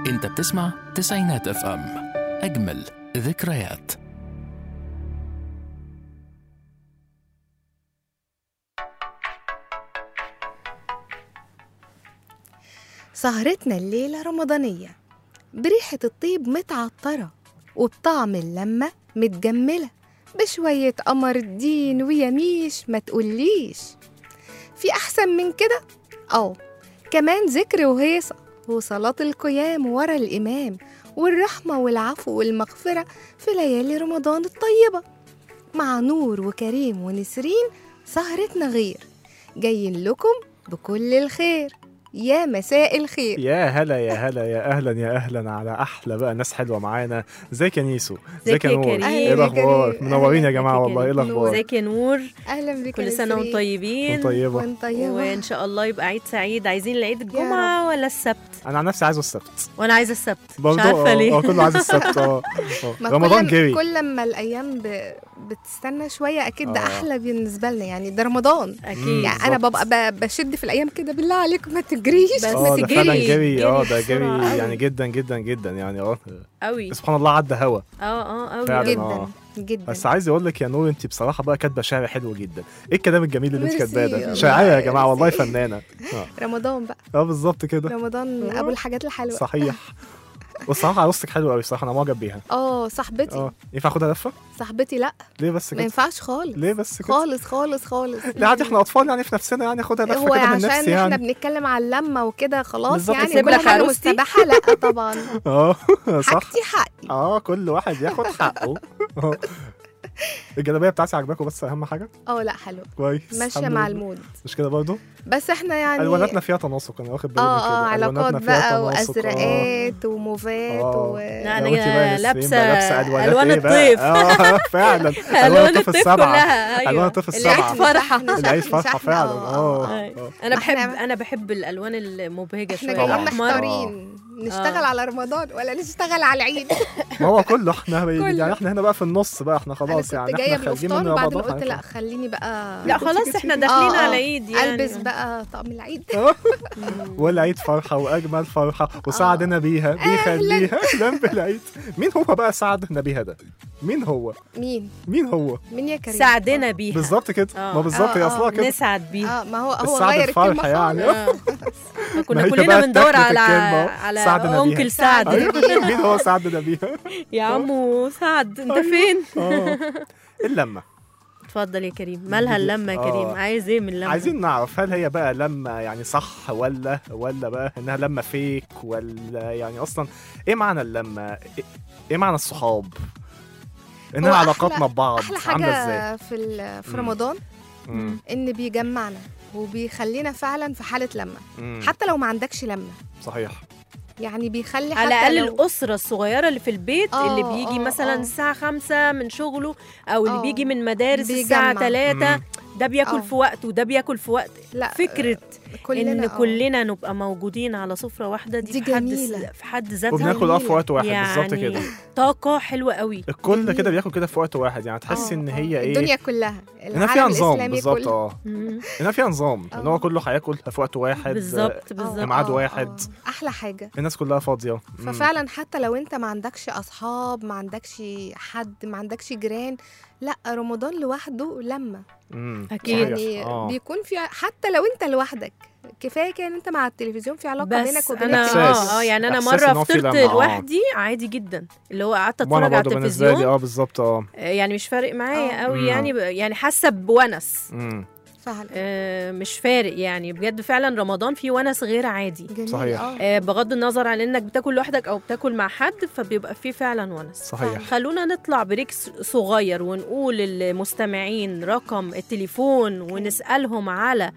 انت بتسمع تسعينات اف ام اجمل ذكريات سهرتنا الليلة رمضانية بريحة الطيب متعطرة وبطعم اللمة متجملة بشوية قمر الدين ويميش ما تقوليش في أحسن من كده؟ أو كمان ذكر وهيصة وصلاة القيام ورا الإمام والرحمة والعفو والمغفرة في ليالي رمضان الطيبة مع نور وكريم ونسرين سهرتنا غير جايين لكم بكل الخير يا مساء الخير يا هلا يا هلا يا اهلا يا اهلا على احلى بقى ناس حلوه معانا ازيك يا نيسو ازيك يا نور كريم؟ ايه أهلا يا الاخبار كريم. منورين يا أهلا جماعه يا والله ايه كريم. الاخبار ازيك يا نور أهلا بك كل سنة وانتم طيبين وانت طيبه وانت طيبة وان شاء الله يبقى عيد سعيد عايزين العيد الجمعة ولا السبت انا عن نفسي عايزه السبت وانا عايزه السبت مش برضه عارفه اه ليه اه كله عايز السبت اه اه. ما رمضان كل جري كل ما الأيام ب... بتستنى شوية أكيد ده آه. أحلى بالنسبة لنا يعني ده رمضان اكيد يعني أنا بالظبط. ببقى ب... بشد في الأيام كده بالله عليكم ما تجريش بس اه ده جري- فعلا جري اه ده جري جري بسرعة يعني أوي. جدا جدا جدا يعني اه قوي سبحان الله عدى هوا اه اه قوي فعلا. جدا آه. جدا بس عايز اقول لك يا نور انت بصراحه بقى كاتبه شعر حلو جدا ايه الكلام الجميل اللي انت ميرسي كاتباه ده والله. شاعره يا جماعه والله ميرسي. فنانه اه رمضان بقى اه بالظبط كده رمضان آه. أبو الحاجات الحلوة صحيح والصراحه عروستك حلوه قوي صراحه انا معجب بيها اه صاحبتي اه ينفع اخدها لفه صاحبتي لا ليه بس ما كده ينفعش خالص ليه بس كده خالص خالص خالص لا عادي احنا اطفال يعني في نفسنا يعني خدها لفه هو كده من عشان نفسي احنا يعني بنتكلم على اللمه وكده خلاص بالظبط. يعني أسيب كل لك حاجه عروستي؟ مستباحه لا طبعا اه صح حاجتي حقي اه كل واحد ياخد حقه آه. الجلابيه بتاعتي عاجباكم بس اهم حاجه اه لا حلو كويس ماشيه الحمد مع لله. المود مش كده برضه بس احنا يعني الواناتنا فيها تناسق انا واخد بالي من اه كده اه علاقات ألواناتنا فيها بقى تناسق. آه. وازرقات وموفات آه. و... لا، لو أنا انت بقى نسرين لابسة بقى لابسه الوانات ألوان ايه بقى؟ الطيف. اه فعلا الوان الطيف السبعه كلها ايوه الوان الطيف العيد السبعه فرحه العيد فرحه شحن، فعلا آه، اه آه. آه. انا بحب إحنا- انا بحب الالوان المبهجه احنا شويه جايين طبعاً. الاحمر محتارين نشتغل آه. على رمضان ولا نشتغل على العيد ما هو كله احنا كله. يعني احنا هنا بقى في النص بقى احنا انا خلاص كنت يعني جايه احنا خارجين بالقفطان من وبعدين رمضان قلت لا هنطلع. خليني بقى لا خلاص احنا داخلين آه، آه. على العيد يعني البس بقى طقم العيد والعيد فرحة وأجمل فرحة وسعدنا بيها بيخليها أهلا بالعيد مين هو بقى سعدنا بيها ده؟ مين هو؟ مين مين هو؟ مين يا كريم ساعدنا بيها بالظبط كده آه. ما بالظبط آه، هي آه. أصلها كده نسعد بيها اه ما هو هو السعد غير الكلمه الفرحة يعني. خالص. آه. ما كنا هي كلنا بقى بندور اتاخدت على الكلمة، على سعدنا بيها. انكل سعد أيوة، مين هو سعدنا بيها؟ يا عمو سعد انت فين اه اللمة اتفضل يا كريم مالها اللمه يا كريم آه. عايز ايه من اللمه عايزين نعرف هل هي بقى لمة يعني صح ولا ولا بقى انها لمة فيك ولا يعني اصلا ايه معنى اللمة؟ ايه, إيه معنى الصحاب؟ انها هو أحلى- علاقاتنا ببعض احلى عاملة ازاي؟ حاجه في ال- في مم. رمضان مم. ان بيجمعنا وبيخلينا فعلا في حاله لمه مم. حتى لو ما عندكش لمه صحيح يعني بيخلي على حتى الاقل لو الاسره الصغيره اللي في البيت آه، اللي بيجي آه، مثلا آه. الساعه خمسة من شغله او اللي آه. بيجي من مدارس الساعه بيجمع. 3 مم. ده بياكل آه. في وقت وده بياكل في وقت لا فكره كلنا ان آه. كلنا نبقى موجودين على سفره واحده دي, دي في حد جميلة. في حد ذاتها وبناكل اه في وقت واحد يعني بالظبط كده طاقه حلوه قوي الكل جميل. كده بياكل كده في وقت واحد يعني تحس آه، ان آه. هي ايه الدنيا كلها انها فيها العالم نظام الإسلامي بالظبط كله. اه مم. انها فيها نظام ان هو آه. كله هياكل في وقت واحد بالظبط آه، بالظبط ميعاد آه، واحد. آه. احلى حاجه الناس كلها فاضيه مم. ففعلا حتى لو انت ما عندكش اصحاب ما عندكش حد ما عندكش جيران لا رمضان لوحده لما مم. أكيد. صحيح. يعني آه. بيكون في حتى لو انت لوحدك كفايه كان انت مع التلفزيون في علاقه بينك بس وبين انا إحساس. اه اه يعني انا إحساس مره إن هو في فطرت لمة، آه. لوحدي عادي جدا اللي هو قعدت وانا اتفرج على برضه بالنسبه لي التلفزيون اه بالظبط اه آه، يعني مش فارق معايا آه. قوي مم. يعني ب- يعني حاسه بونس مم. فعلا آه، مش فارق يعني بجد فعلا رمضان فيه ونس غير عادي جميل صحيح. اه آه، بغض النظر عن انك بتاكل لوحدك او بتاكل مع حد فبيبقى فيه فعلا ونس صحيح خلونا نطلع بريك س- صغير ونقول للمستمعين رقم التليفون ونسألهم على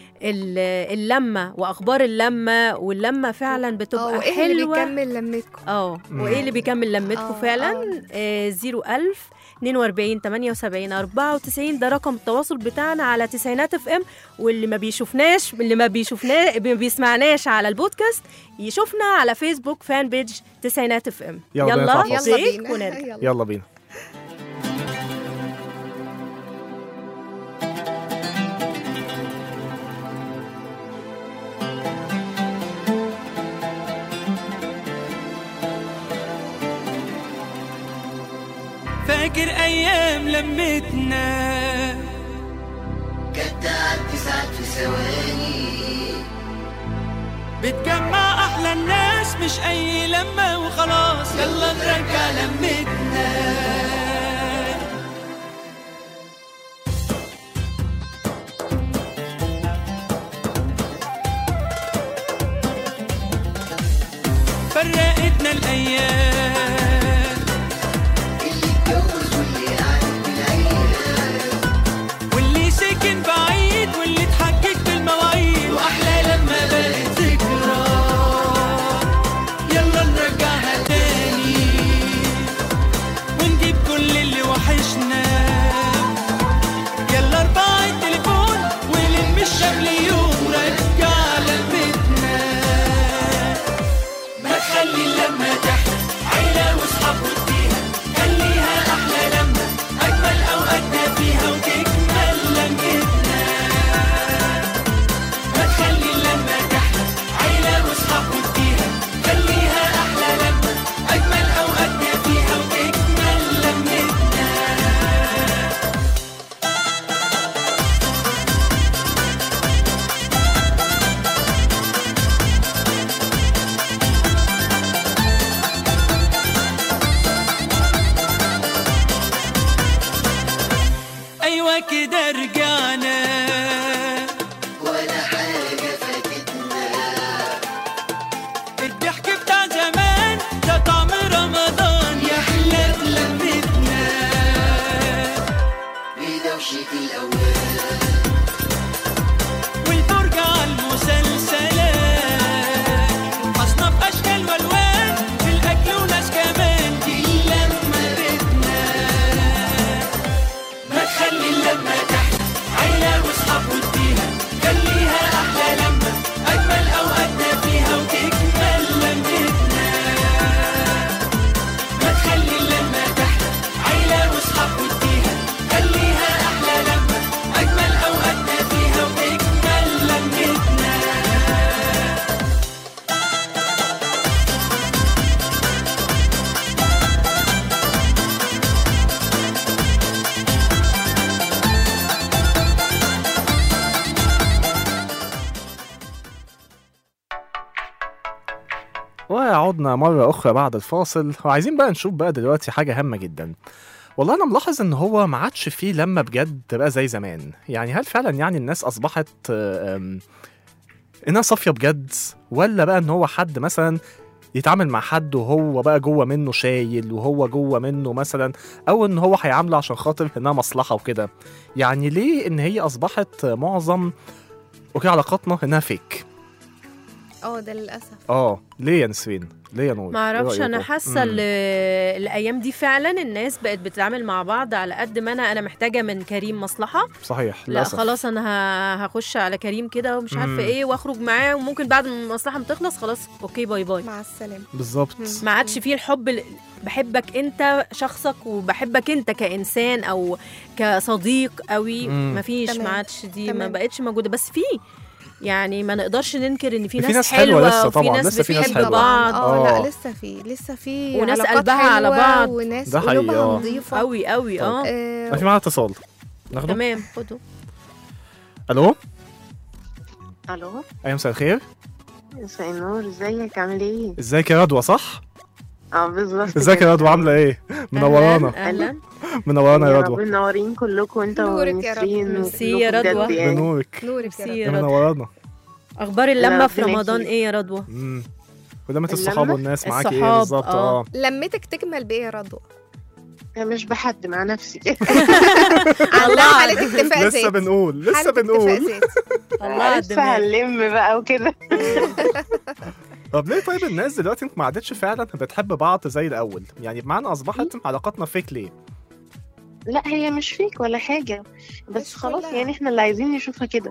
ال- اللمة وأخبار اللمة واللمة فعلا اه بتبقى وايه اللي حلوة بيكمل لمتكم اه مم. وايه اللي بيكمل لمتكم آه، فعلا آه، 01000 42 78 94 ده رقم التواصل بتاعنا على تسعينات اف ام واللي ما بيشوفناش اللي ما بيشوفنا ما بيسمعناش على البودكاست يشوفنا على فيسبوك فان بيج تسعينات اف ام يلا بينا نطلع يلا فاصل. يلا بريك بينا ونرجع يلا يلا بينا فاكر ايام لمتنا كانت تعدي ساعات في ثواني بتجمع احلى الناس مش اي لمه وخلاص يلا نرجع لمتنا فرقتنا الايام اللي اتجوز واللي قاعد بالعيال واللي سكن بعيد واللي اتحجج بالمواعيد واحلى لما بقت ذكرى يلا نرجعها تاني ونجيب كل اللي وحشنا يلا ارفع التليفون ولم الشمل يوم رجع لمتنا ما تخلي اللمة تحلى عيلة واصحاب وديها خليها أحلى لمة أجمل أوقاتنا فيها وتكمل لمتنا ما تخلي اللمة تحلى عيلة واصحاب وديها خليها أحلى لمة أجمل أوقاتنا فيها وتكمل لمتنا أيوة كده رجعنا ولا حاجة فاتتنا الضحك بتاع زمان ده طعم رمضان يا حلة لمتنا بدوشة الأوان والفرجة على المسلسلات أصناف أشكال وألوان في الأكل وناس كمان دي لما بيتنا ما تخلي اللمة تحت عيلة وأصحاب وديها خليها أحلى لمة أجمل أوقاتنا فيها وتكمل لمتنا ما تخلي اللمة تحت عيلة وأصحاب وديها خليها أحلى لمة أجمل أوقاتنا فيها وتكمل لمتنا وعدنا مرة أخرى بعد الفاصل وعايزين بقى نشوف بقى دلوقتي حاجة هامة جدا والله أنا ملاحظ إن هو ما عادش فيه لما بجد تبقى زي زمان يعني هل فعلا يعني الناس أصبحت آم، إنها صافية بجد ولا بقى إن هو حد مثلا يتعامل مع حد وهو بقى جوه منه شايل وهو جوه منه مثلا او ان هو هيعامله عشان خاطر انها مصلحه وكده يعني ليه ان هي اصبحت معظم اوكي علاقاتنا انها فيك اه ده للاسف اه ليه يا نسرين ليه يا نور ما اعرفش إيه انا رأيكم؟ حاسه مم. ال- الايام دي فعلا الناس بقت بتتعامل مع بعض على قد ما انا انا محتاجه من كريم مصلحه صحيح لا للأسف. خلاص انا ه- هخش على كريم كده ومش مم. عارفه ايه واخرج معاه وممكن بعد ما المصلحه ما تخلص خلاص اوكي باي باي مع السلامه بالظبط مم. ما عادش فيه الحب ال- بحبك انت شخصك وبحبك انت كانسان او كصديق قوي مم. ما فيش ما تمام. عادش دي ما تمام. بقتش موجوده بس في يعني ما نقدرش ننكر ان في في ناس, ناس حلوة حلوه لسه وفي طبعاً، ناس لسه في ناس بتحب حلوة. بعض اه آه. لا لسه في لسه في وناس علاقات قلبها على حلوة بعض. وناس ده حقيقي، قلوبها آه. نظيفه قوي قوي اه آه، في معانا اتصال ناخده تمام خدوا الو الو ايوه مساء الخير مساء النور ازيك عامل ايه؟ ازيك يا رضوى صح اه بالظبط ازيك يا كده. رضوى عامله ايه منورانا اهلا أهلاً. منورانا يا يا رب رضوى منورين كلكم انت نورك يا رب. ونسرين ميرسي وكلكم يا رضوى. بجد يعني. بنورك نورك يا ميرسي رب يا رضوى منورانا اخبار اللمه في ربنا رمضان يخليك. ايه يا رضوى امم ولمة الصحاب اللمة؟ والناس معاكي ايه الصحاب، بالظبط آه. اه لمتك تكمل بايه يا رضوى انا مش بحد مع نفسي عندها حاله اكتفاء لسه ذاتي بنقول لسه حالة اكتفاء بنقول ذاتي الله على لسه الدماغ هنلم بقى وكده طب ليه طيب الناس دلوقتي ما عادتش فعلا بتحب بعض زي الاول يعني بمعنى اصبحت علاقاتنا فيك ليه لا هي مش فيك ولا حاجة بس مش خلاص كلها. يعني احنا اللي عايزين نشوفها كده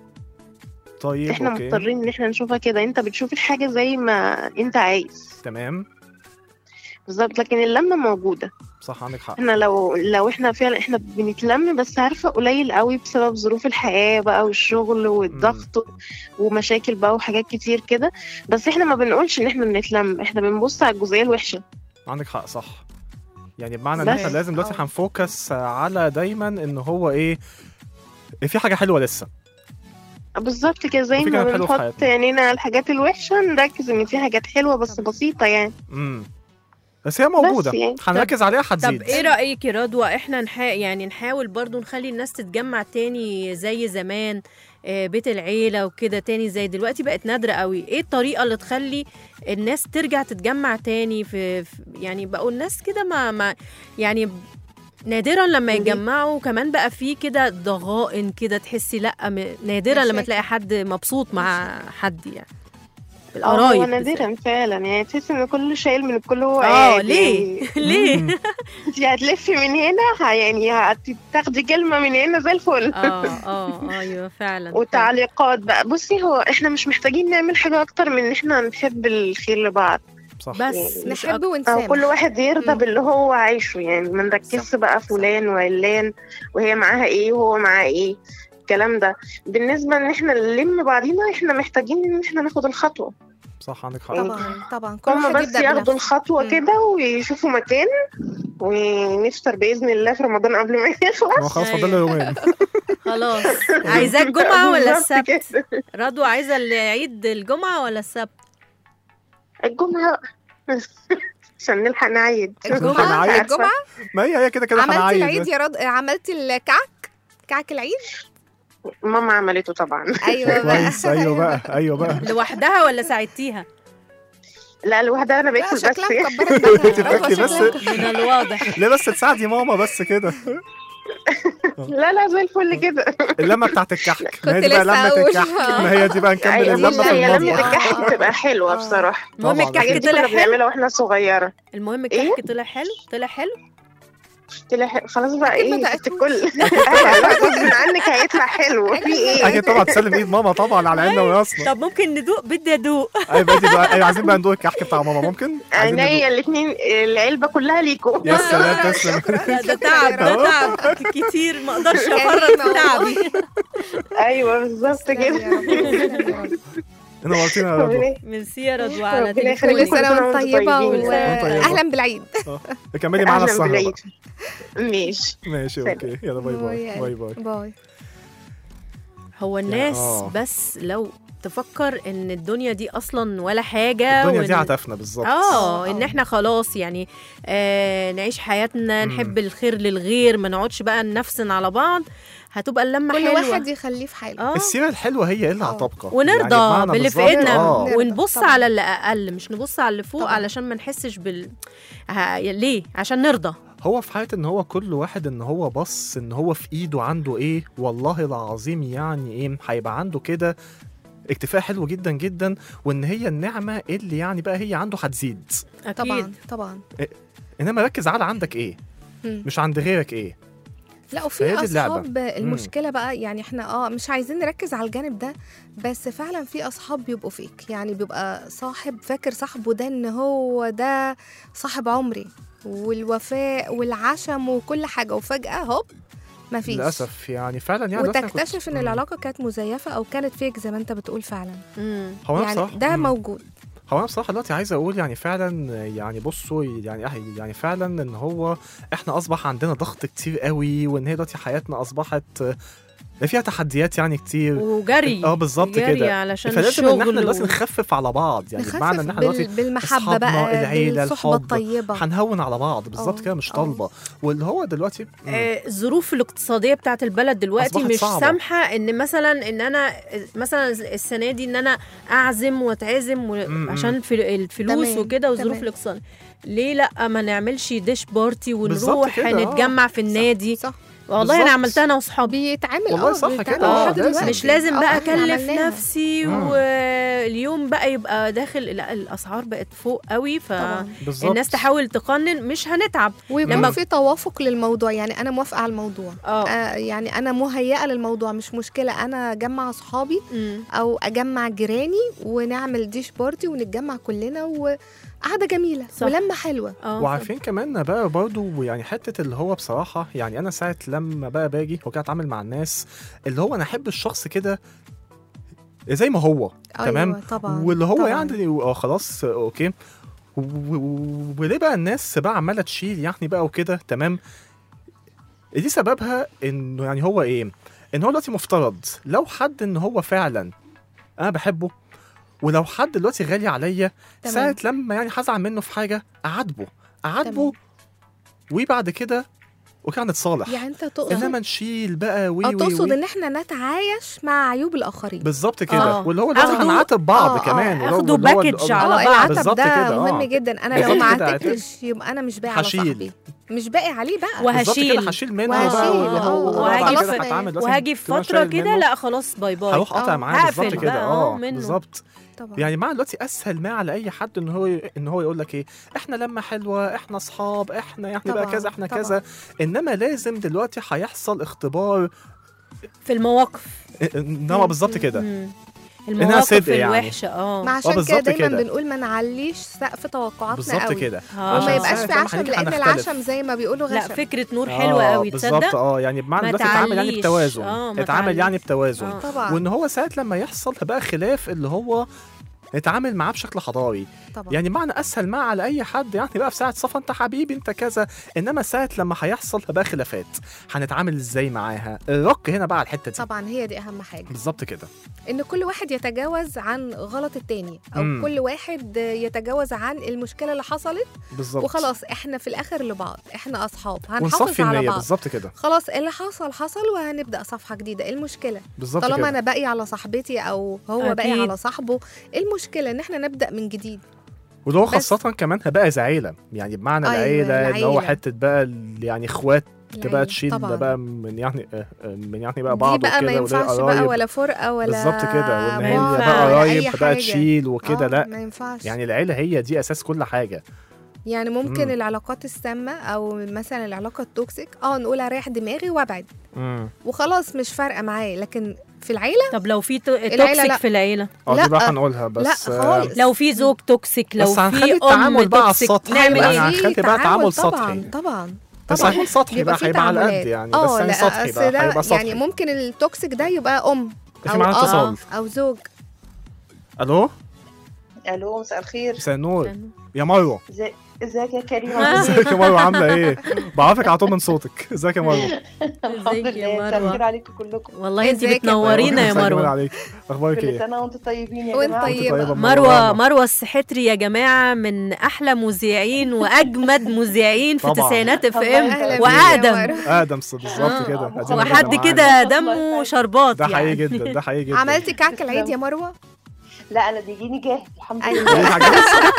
طيب احنا اوكي مضطرين ان احنا نشوفها كده انت بتشوف الحاجة زي ما انت عايز تمام بالظبط لكن اللمة موجودة صح عندك حق احنا لو لو احنا فعلا احنا بنتلم بس عارفه قليل قوي بسبب ظروف الحياه بقى والشغل والضغط ومشاكل بقى وحاجات كتير كده بس احنا ما بنقولش ان احنا بنتلم احنا بنبص على الجزئيه الوحشه عندك حق صح يعني بمعنى ان بس. احنا لازم دلوقتي آه. هنفوكس على دايما ان هو ايه في حاجه حلوه لسه بالظبط كده زي وفي ما كلام حلو في بنحط حياتنا. عينينا على الحاجات الوحشه نركز ان في حاجات حلوه بس بسيطه يعني امم بس هي موجوده يعني. هنركز عليها طب هتزيد ايه رايك يا رضوى احنا نحا... يعني نحاول برضو نخلي الناس تتجمع تاني زي زمان آه، بيت العيله وكده تاني زي دلوقتي بقت نادره قوي ايه الطريقه اللي تخلي الناس ترجع تتجمع تاني في, في يعني بقوا الناس كده ما, ما يعني نادرا لما دي- يتجمعوا كمان بقى في كده ضغائن كده تحسي لا م... نادرا لما مشاكل. تلاقي حد مبسوط مع حد يعني اه بالقرايب هو بالذات. نادرا فعلا يعني تحس ان كل شايل من الكل هو اه قاعد ليه يعني ليه مم. انت هتلفي من هنا ه- يعني هتاخدي كلمه من هنا زي الفل اه اه ايوه فعلا وتعليقات بقى بصي هو احنا مش محتاجين نعمل حاجه اكتر من ان احنا نحب الخير لبعض صح بس مش نحب أكتر. او ونسامح كل واحد يرضى مم. باللي هو عايشه يعني ما نركزش بقى فلان وعلان وهي معاها ايه وهو معاه ايه الكلام ده بالنسبه ان احنا نلم بعضينا احنا محتاجين ان احنا ناخد الخطوه صح عندك حق طبعا طبعا كل هما واحد بس يبدا ياخدوا بنفسه الخطوه مم. كده ويشوفوا مكان ونفطر باذن الله في رمضان قبل ما هو يخلص خلاص فاضل له يومين خلاص عايزاه الجمعه ولا بالظبط السبت كده. رضوى عايزه العيد الجمعه ولا السبت الجمعه عشان نلحق نعيد الجمعة؟ مش عارفة. الجمعة؟ ما هي هي كده كده عملتي هنعيد العيد يا رض عملتي الكعك كعك العيد ماما عملته طبعا ايوه بقى كويس ايوه بقى ايوه بقى لوحدها ولا ساعدتيها لا لوحدها انا لا باكل بس شكلها مكبره انت دماغها. بتاكلي رضوى بس شكلها من الواضح ليه بس تساعدي ماما بس كده لا لا زي الفل كده اللمه بتاعت الكحك ما هي كنت دي بقى لسه لمه أقول. الكحك ما هي دي بقى نكمل أيوة، اللمه بصي، في هي لمة المطبخ الكحك آه. بتبقى حلوة آه. بصراحة المهم طبعاً. الحاجات الكحك دي طلع كنا حلو بنعملها واحنا صغيرة المهم إيه؟ الكحك طلع حلو طلع حلو طلع حلو. خلاص بقى أكيد ما ايه دقتوش. ست الكل غصب عنك هيطلع حلو في ايه اكيد طبعا تسلم ايد ماما طبعا على عيننا وراسنا طب ممكن ندوق بدي ادوق ايوه بدي بقى ايوه عايزين بقى ندوق الكحك بتاع ماما ممكن عايزين عينيا ندوق. الاثنين العلبة كلها ليكوا يا سلام تسلم لا، ده تعب ده تعب كتير ما اقدرش افرط في كريمة تعبي ايوه بالظبط تسلمي كده يا رب، تسلمي يا رب. نورتينا يا رضوى ربنا ميرسي يا رضوى على ربنا تليفونك يخليك. كل سنه وانت وانتم طيبه طيبين. واهلا بالعيد كملي معانا اهلا السهره بالعيد بقى. ماشي ماشي سلام. اوكي يلا باي باي باي باي باي هو الناس آه. بس لو تفكر ان الدنيا دي اصلا ولا حاجه الدنيا دي وإن- عتفنا بالظبط اه آه. ان احنا خلاص يعني آه نعيش حياتنا مم. نحب الخير للغير ما نقعدش بقى ننفسن على بعض هتبقى اللمه كل حلوه واحد يخليه في حاله اه السيره الحلوه هي اللي آه. هتبقى ونرضى بمعنى باللي في بالظبط، ايدنا آه. نرضى، ونبص طبعاً. على اللي اقل مش نبص على اللي فوق طبعاً. علشان ما نحسش بال ها... ليه عشان نرضى هو في حالة ان هو كل واحد ان هو بص ان هو في ايده عنده ايه والله العظيم يعني ايه هيبقى عنده كده اكتفاء حلو جدا جدا وان هي النعمة اللي يعني بقى هي عنده هتزيد اكيد طبعا طبعا انما ركز على عندك ايه مم. مش عند غيرك ايه لا فهي وفي دي اللعبة. اصحاب المشكله بقى يعني احنا اه مش عايزين نركز على الجانب ده بس فعلا في اصحاب بيبقوا فيك يعني بيبقى صاحب فاكر صاحبه ده ان هو ده صاحب عمري والوفاء والعشم وكل حاجه وفجاه هوب مفيش للاسف يعني فعلا يعني دلوقتي أنا كنت- وتكتشف ان مم. العلاقه كانت مزيفه او كانت فيك زي ما انت بتقول فعلا مم. هو انا يعني بصراحة ده مم. موجود هو انا بصراحه دلوقتي عايز اقول يعني فعلا يعني بصوا يعني أه- يعني فعلا ان هو احنا اصبح عندنا ضغط كتير قوي وان هي دلوقتي حياتنا اصبحت آه، فيها تحديات يعني كتير وجري اه بالظبط جري كده علشان فلازم ان احنا الشغل دلوقتي و- نخفف على بعض يعني بمعنى نخفف ان احنا دلوقتي بال... بالمحبه أصحابنا، بقى العيلة، بالصحبه الحب، الطيبه هنهون على بعض بالظبط آه، كده مش آه. طالبه واللي هو دلوقتي مم. آه، الظروف الاقتصاديه بتاعت البلد دلوقتي أصبحت مش صعبة. سامحه ان مثلا ان انا مثلا السنه دي ان انا اعزم واتعزم و- م- م. عشان الف- الفلوس تمام، وكده والظروف تمام. الاقتصاديه ليه لا ما نعملش ديش بارتي بالظبط ونروح كده، آه. نتجمع في النادي صح والله انا بالظبط. عملتها انا واصحابي بيتعمل والله اه صح بيتعمل كده، لحد آه، لازم. دلوقتي. مش لازم آه، بقى إحنا اكلف عملناها. نفسي مم. واليوم بقى يبقى داخل لا الاسعار بقت فوق قوي طبعا بالظبط فالناس تحاول تقنن مش هنتعب ويكون لما- في توافق للموضوع يعني انا موافقه على الموضوع اه آه يعني انا مهيئه للموضوع مش مشكله انا اجمع اصحابي مم. او اجمع جيراني ونعمل ديش بارتي ونتجمع كلنا وقعده جميله صح. ولمه حلوه اه وعارفين كمان بقى برضو يعني حته اللي هو بصراحه يعني انا ساعه لما بقى باجي وكده اتعامل مع الناس اللي هو انا احب الشخص كده زي ما هو تمام أيوة طبعا واللي هو طبعاً. يعني اه خلاص آه، اوكي و- و- وليه بقى الناس بقى عماله تشيل يعني بقى وكده تمام دي سببها انه يعني هو ايه ان هو دلوقتي مفترض لو حد ان هو فعلا انا بحبه ولو حد دلوقتي غالي عليا تمام. ساعة لما يعني هزعل منه في حاجة أعاتبه أعاتبه تمام. وبعد كده وكان نتصالح يعني انت تقصد انما نشيل بقى وي اه وي تقصد وي ان احنا نتعايش مع عيوب الاخرين بالظبط كده آه. واللي هو دلوقتي أخدوا- هنعاتب بعض آه، آه، كمان واللي هو- أخدوا واللي هو- باكج على اه بعض. العتب بالظبط ده كده، آه. مهم جدا انا لو بالظبط ما كده، عاتبتش يبقى انا مش باقي على هشيل. صاحبي مش باقي عليه بقى وه- بالظبط وهشيل. كده هشيل منه وهشيل. بقى واللي آه، هو وهاجي بعد في- كده هتعامل لازم وهاجي في كمان فتره شايل كده منه. لا خلاص باي باي هروح قاطع آه، معاه هقفل بالظبط كده بقى، اه آه، منه. بالظبط طبعا يعني مع دلوقتي اسهل ما على اي حد ان هو ان هو يقول لك ايه احنا لما حلوه احنا اصحاب احنا يعني بقى طبعاً، كذا احنا طبعاً. كذا انما لازم دلوقتي هيحصل اختبار في المواقف انما بالظبط كده مم. إنها المواقف صدق يعني. الوحشه اه ما عشان كده بالظبط دايما كده. بنقول ما نعليش سقف توقعاتنا بالظبط قوي كده آه. وما عشان يبقاش ساعة في لما عشم هنيجي لان هنختلف. العشم زي ما بيقولوا لا غشم فكره نور حلوه آه، قوي بالظبط تصدق اه يعني بمعنى ما دلوقتي اتعامل يعني تعليش. بتوازن آه، ما اتعامل يعني تعليش. بتوازن آه. طبعا وان هو ساعه لما يحصل بقى خلاف اللي هو نتعامل معاه بشكل حضاري طبعا يعني معنى اسهل ما على اي حد يعني بقى في ساعه صفا انت حبيبي انت كذا انما ساعه لما هيحصل بقى خلافات هنتعامل ازاي معاها الرك هنا بقى على الحته دي طبعا هي دي اهم حاجه بالظبط كده ان كل واحد يتجاوز عن غلط التاني او مم. كل واحد يتجاوز عن المشكله اللي حصلت بالظبط وخلاص احنا في الاخر لبعض احنا اصحاب ونصفي هنحافظ على النيه بعض بالظبط كده خلاص اللي حصل حصل وهنبدا صفحه جديده ايه المشكله بالظبط طالما كده انا باقي على صاحبتي او هو أكيد. باقي على صاحبه ايه المشكله ان احنا نبدا من جديد واللي هو بس- خاصة كمان بقى زي عيلة يعني بمعنى أيوة، العيلة اللي هو العيلة. حتة بقى ال- يعني اخوات تبقى العيلة. تشيل طبعا بقى من يعني آه، آه، من يعني بقى دي بعض بقى ما وكده وده ينفعش بقى قرايب ولا فرقه ولا بالظبط كده وان هي بعد بقى ولا قرايب أي بقى حاجة. تشيل وكده آه، لا ما ينفعش يعني العيلة هي دي اساس كل حاجة يعني ممكن مم. العلاقات السامه او مثلا العلاقه التوكسيك اه نقول اريح دماغي وابعد امم وخلاص مش فارقه معاه لكن في العيله طب لو في تو- العيلة توكسيك لا. في العيله اه لا، دي بقى هنقولها بس لا آه، خالص لو في زوج توكسيك لو بس هنخلي في التعامل ام بقى على توكسيك السطح. نعمل يعني ايه هنخلي بقى تعامل سطحي. طبعا طبعا بس طبعا هيكون سطحي بقى في هيبقى على تعاملات. قد يعني اه بس يعني لا سطحي أصل بقى ده هيبقى سطحي يعني ممكن التوكسيك ده يبقى ام في او معانا اب اتصال او زوج الو الو مساء الخير مساء النور يا مروه ازي- ازيك يا كريم آه. عامل ازيك يا مروه عامله ايه بعرفك على طول من صوتك ازيك يا مروه ايه؟ الحمد ازيك يا لله مساء مروة؟ الخير عليكم كلكم والله انت ازيك يا بتنورينا يا مساء الجمال مروه عليك اخبارك كل ايه سنه وانتم طيبين يا وانت جماعه طيبة. طيبة مروه مروه السحتري يا جماعه من احلى مذيعين واجمد مذيعين في طبعاً. تسعينات اف الله ام يخليك يا واقدم مروة. ادم بالظبط آه، كده آه، أدينا وحد وحد معانا. كده الله دمه يخليك. شربات ده حقيقي يعني جدا ده حقيقي جدا عملتي كعك العيد يا مروه لا انا بيجيني جاهز الحمد أيوة. لله ايه حاجات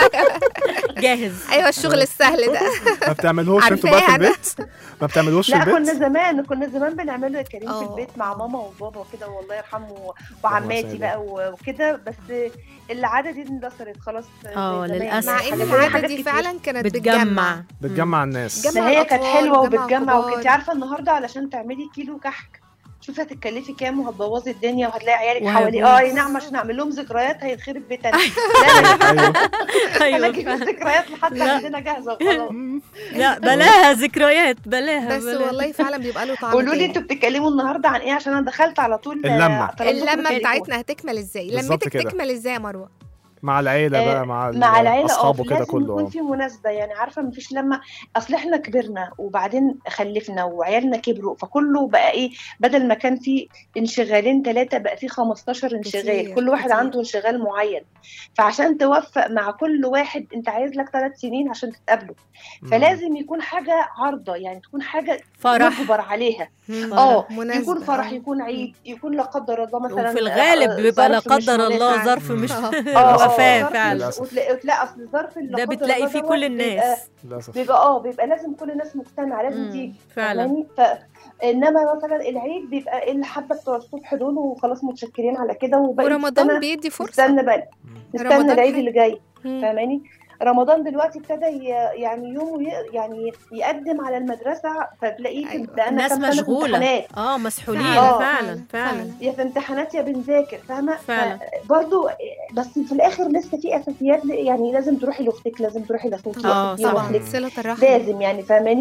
جاهز ايوه الشغل السهل ده ما بتعملوش انتوا بقى في عارفاها أنا. البيت ما بتعملوش في لا كنا البيت زمان كنا زمان بنعمله يا كريم في اه. البيت مع ماما وبابا وكده والله يرحمه وعماتي سلام. بقى و- وكده بس العاده دي اندثرت خلاص زي اه، زمان. للأسف. مع حاجات- ان حاجات العاده دي كتير. فعلا كانت بتجمع بتجمع بتجمع الناس جمع ما هي كانت الأطفال حلوه وجمع وبتجمع الكبار. وكنت عارفه النهارده علشان تعملي كيلو كحك شوفي هتتكلفي كام وهتبوظي الدنيا وهتلاقي عيالك وهيبوظ. حوالي اه أي نعم عشان اعمل لهم ذكريات هيتخرب بيتنا لا لا ايوه انا ايوه اجيب فعلا. الذكريات لحد لا. عندنا جاهزه وخلاص لا بلاها ذكريات بلاها بس بلاها. والله فعلا بيبقى له طعم قولوا لي تاني. انتوا بتتكلموا النهارده عن ايه عشان انا دخلت على طول آه، اللمة. طلبت لكم اللمه التليفون. بتاعتنا هتكمل ازاي بالظبط لمتك كده. تكمل ازاي يا مروه مع العيله آه، بقى مع مع العيله اه اصحابه كده لازم كله يكون اه في مناسبه يعني عارفه مفيش لما اصل احنا كبرنا وبعدين خلفنا وعيالنا كبروا فكله بقى ايه بدل ما كان في انشغالين ثلاثه بقى في 15 انشغال كتير، كل واحد كتير. عنده انشغال معين فعشان توفق مع كل واحد انت عايز لك ثلاث سنين عشان تتقابلوا فلازم يكون حاجه عارضه يعني تكون حاجه فرح يجبر عليها مم. اه مناسبة، يكون فرح آه. يكون عيد يكون لا قدر الله مثلا وفي الغالب آه، بيبقى لا ظرف مش قدر الله مناسب. ظرف مش آه. اه وفاة ظرف فعلا. مش- للأسف. وتلاقي وتلاقي اصل ظرف اللي ده قدر بتلاقي الله فيه دوت كل بيبقى- الناس للاسف بيبقى اه بيبقى لازم كل الناس مجتمعه لازم مم. تيجي فعلا فاهماني ف انما مثلا العيد بيبقى اللي حابه بتوع الصبح دول وخلاص متشكرين على كده وبقى ورمضان بيدي فرصه نستنى بقى نستنى رمضان العيد حلو. اللي جاي مم. فاهماني رمضان دلوقتي ابتدى ي- يعني يوم ي- يعني يقدم على المدرسه فتلاقيه في أيوة. بقى أنا الناس كام سنة في مشغولة امتحانات. اه مسحولين آه. فعلا فعلا يا في امتحانات يا بنذاكر فاهمه فعلا. برضو بس في الاخر لسه في اساسيات يعني لازم تروحي لاختك لازم تروحي لاخوكي آه، أختي طبعاً. واهلك صله الرحم لازم يعني فاهماني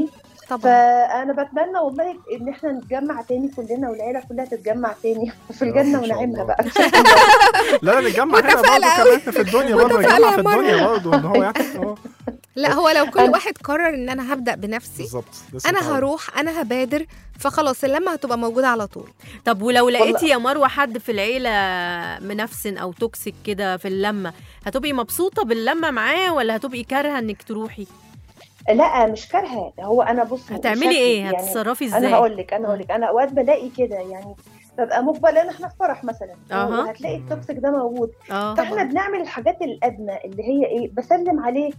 طبعا فانا بتمنى والله ان احنا نتجمع تاني كلنا والعيله كلها تتجمع تاني في يا الجنه رب إن شاء ونعيمها الله. بقى لا لا نتجمع هنا برضه متفائلة كمان في الدنيا برضه متفائلة نتجمع يا في مرة. الدنيا برضه ان هو يعني اه لا هو لو كل أنا- واحد قرر ان انا هبدا بنفسي بالظبط لسه انا كنت هقول. هروح انا هبادر فخلاص اللمه هتبقى موجوده على طول طب ولو والله- لقيتي يا مروه حد في العيله منفسن او توكسيك كده في اللمه هتبقي مبسوطه باللمه معاه ولا هتبقي كارهه انك تروحي لا مش كارهه هو انا بص هتعملي شكلي ايه يعني هتتصرفي ازاي انا هقول لك انا هقول لك انا اوقات بلاقي كده يعني ببقى مقبله ان احنا في فرح مثلا أها. وهتلاقي التوكسيك ده موجود اه فاحنا بنعمل الحاجات الادنى اللي هي ايه بسلم عليه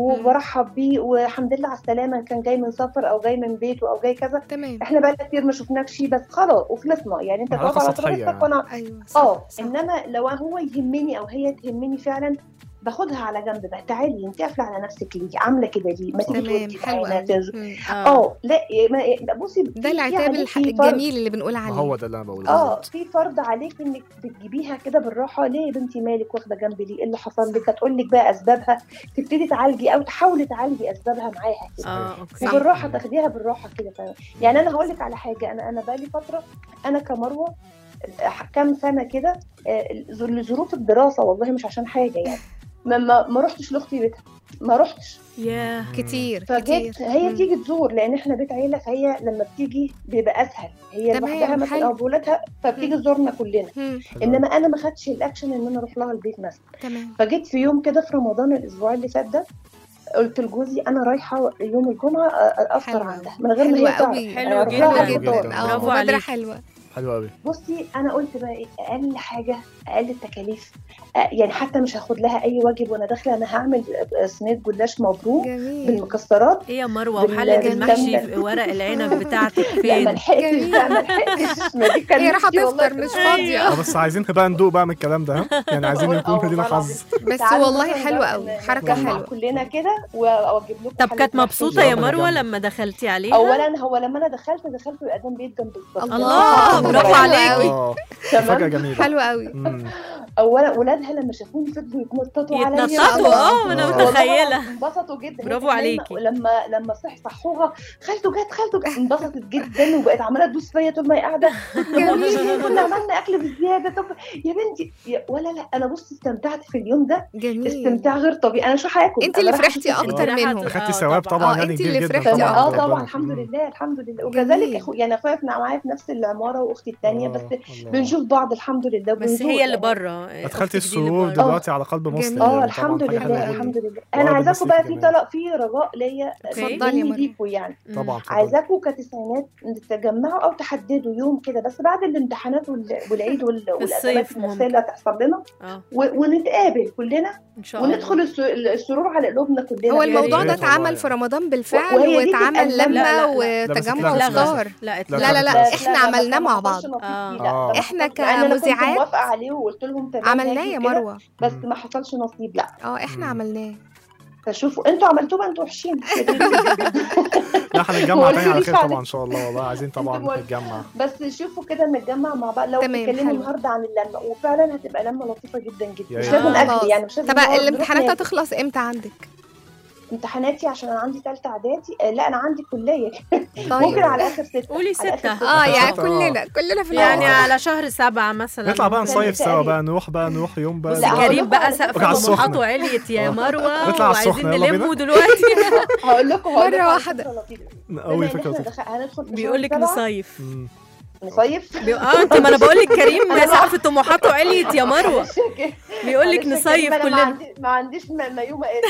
وبرحب بيه والحمد لله على السلامه كان جاي من سفر او جاي من بيته او جاي كذا تمام احنا بقى كتير ما شفناكش بس خلاص وخلصنا يعني انت علاقة تقف على سطحية طريقتك يعني. وانا ايوه صح اه صح. انما لو هو يهمني او هي تهمني فعلا باخدها على جنب بقى تعالي انت قافله على نفسك ليه عامله كده ليه ما تيجي تمام تودي حلو معانا قوي تز- مم. اه لا ما بصي ده في العتاب عليكي الح- فرض- الجميل اللي بنقول ما عليه هو ده اللي انا بقوله اه بالظبط. في فرض عليك انك بتجيبيها كده بالراحه ليه يا بنتي مالك واخده جنب ليه ايه اللي حصل لك هتقول لك بقى اسبابها تبتدي تعالجي او تحاولي تعالجي اسبابها معاها كده اه اوكي وبالراحه تاخديها بالراحه كده فاهمة؟ يعني انا هقول لك على حاجه انا انا بقالي فتره انا كمروه آه، كام سنه كده آه، لظروف الدراسه والله مش عشان حاجه يعني ما ما, ما رحتش لاختي بيتها ما رحتش ياه كتير كتير فجيت هي مم. تيجي تزور لان احنا بيت عيله فهي لما بتيجي بيبقى اسهل هي تمام، لوحدها مثلا حلو. او بولادها فبتيجي تزورنا كلنا مم. حلو. انما انا ما خدتش الاكشن ان انا اروح لها البيت مثلا تمام فجيت في يوم كده في رمضان الاسبوع اللي فات ده قلت لجوزي انا رايحه يوم الجمعه أ- افطر حلو عندها من غير ما حلوة هي تعرف قوي حلو أروح جدا. لها حلوة على حلو الفطار. جدا. اه برافو مبادرة عليك. حلوة حلو قوي بصي انا قلت بقى ايه اقل حاجه اقل التكاليف أ- يعني حتى مش هاخد لها اي واجب وانا داخله انا هعمل صينيه جلاش مبروك جميل بالمكسرات ايه يا مروه بال- وحله بالجنب. المحشي في ورق العنب بتاعتك لا ما فين لحقتش جميل. بقى ما لحقتش ما دي كان هي رايحة نفسي والله تفطر مش كنت- فاضية اه بس عايزين بقى ندوق بقى من الكلام ده ها؟ يعني عايزين آه، يكون والله لينا العظيم. حظ بس تعالوا والله مثلاً حلوة نجرب قوي ن- حركة نجمع حلوة كلنا كده واجيب لكم طب حلة كانت محشي مبسوطه يا جنب مروه جنب. لما دخلتي عليها اولا هو لما انا دخلت دخلت قدام بيت جنب بالظبط الله، برافو عليكي. اه تمام مفاجأة جميلة حلوة قوي مم. اولا ولادها لما شافوني فضلوا يتنططوا عليا يتنططوا اه ما انا آه. متخيله انبسطوا جدا هي برافو كانت عليكي. نايمة ولما لما صح صحوها خالته جت خالته جت انبسطت جدا وبقت عماله تدوس فيا طول ما هي قاعده جميل. كنا عملنا اكل بالزياده طب يا بنتي يا ولا لا انا بص استمتعت في اليوم ده جميل استمتاع غير طبيعي انا مش هاخد انت اللي فرحتي اكتر آه. منهم اخدتي آه، ثواب طبعاً. طبعا آه، يعني انت كبير اللي جدا فرحتي طبعا اه ربنا. طبعا الحمد مم. لله الحمد لله جميل. وكذلك اخو يعني اخويا في- معايا في نفس العماره واختي الثانيه آه، بس الله. بنشوف بعض الحمد لله بس وبنزور هي اللي يعني. بره ادخلتي أختك دي اللي السرور بره. دلوقتي على قلب مسلم جميل. اه يعني الحمد طبعاً حاجة لله حلوة جدا. الحمد لله وقلب انا عايزاكم مسلم بقى في كمان. طلب في رجاء ليا اتفضلي يا مني مريم. ليكوا يعني مم. طبعا اتفضلي. عايزاكم كتسعينات تتجمعوا او تحددوا يوم كده بس بعد الامتحانات وال- والعيد وال- والازمات الصيف النفسيه ممكن. اللي هتحصل لنا اه و- ونتقابل كلنا ان شاء الله وندخل الس- السرور على قلوبنا كلنا هو يا الموضوع ريت ده والله اتعمل يعني. في رمضان بالفعل وهي دي واتعمل تبقى اللمة. لمة لا، لا، لا، بس وتجمع اتلغى. وفطار لا لا، لا لا لا لا، احنا لا، ما عملناه كان- مع ما بعض حصلش نصيب آه. فيه، لا، آه. ما إحنا حصلش. مع إن أنا كنت كمذيعات موافقه عليه وقلت لهم تمام عملناه هاجي يا وكده، مروة بس ما حصلش نصيب لا اه احنا مم. عملناه فشوفوا انتوا عملتوه بقى انتوا وحشين لا هنتجمع ما تاني على قلتليش خير عليه. طبعا ان شاء الله والله عايزين طبعا انتوا نتجمع بس شوفوا كده نتجمع مع بعض لو تمام، بتتكلموا حلو. النهارده عن اللمه وفعلا هتبقى لمه لطيفه جدا يا جدا مش ريت. لازم خلاص. اكل يعني مش لازم طب نقعد نروح الامتحانات ناكل. هتخلص امتى عندك؟ امتحاناتي عشان انا عندي ثالثه اعدادي آه، لا انا عندي كليه ممكن طيب على اخر سته قولي على آخر ستة. اه يعني آه. كلنا كلنا في يعني الأول. على شهر سبعة مثلا نطلع بقى تاني نصيف سوا تقريبا. بقى نروح بقى نروح يوم بقى لا، بس هقول كريم لكم بقى على سقف فكرة. على طموحاته السخنة. عليت يا آه. مروه نطلع على وعايزين السخنة، يلا بينا. نلمه دلوقتي هقول لكم هقول مرة لكم على واحدة. فكرة لطيفة. قوي بما إن فكره إحنا لطيفة. دخل- هندخل في بيقول لك شهر سبعة، نصيف مم. نصيف بي... اه انت ما انا بقول لك كريم أنا سقف طموحاته عليت يا مروه معلش يا كريم. بيقول لك معلش يا كريم، نصيف أنا ما كلنا عندي- ما عنديش م- مايو مقاس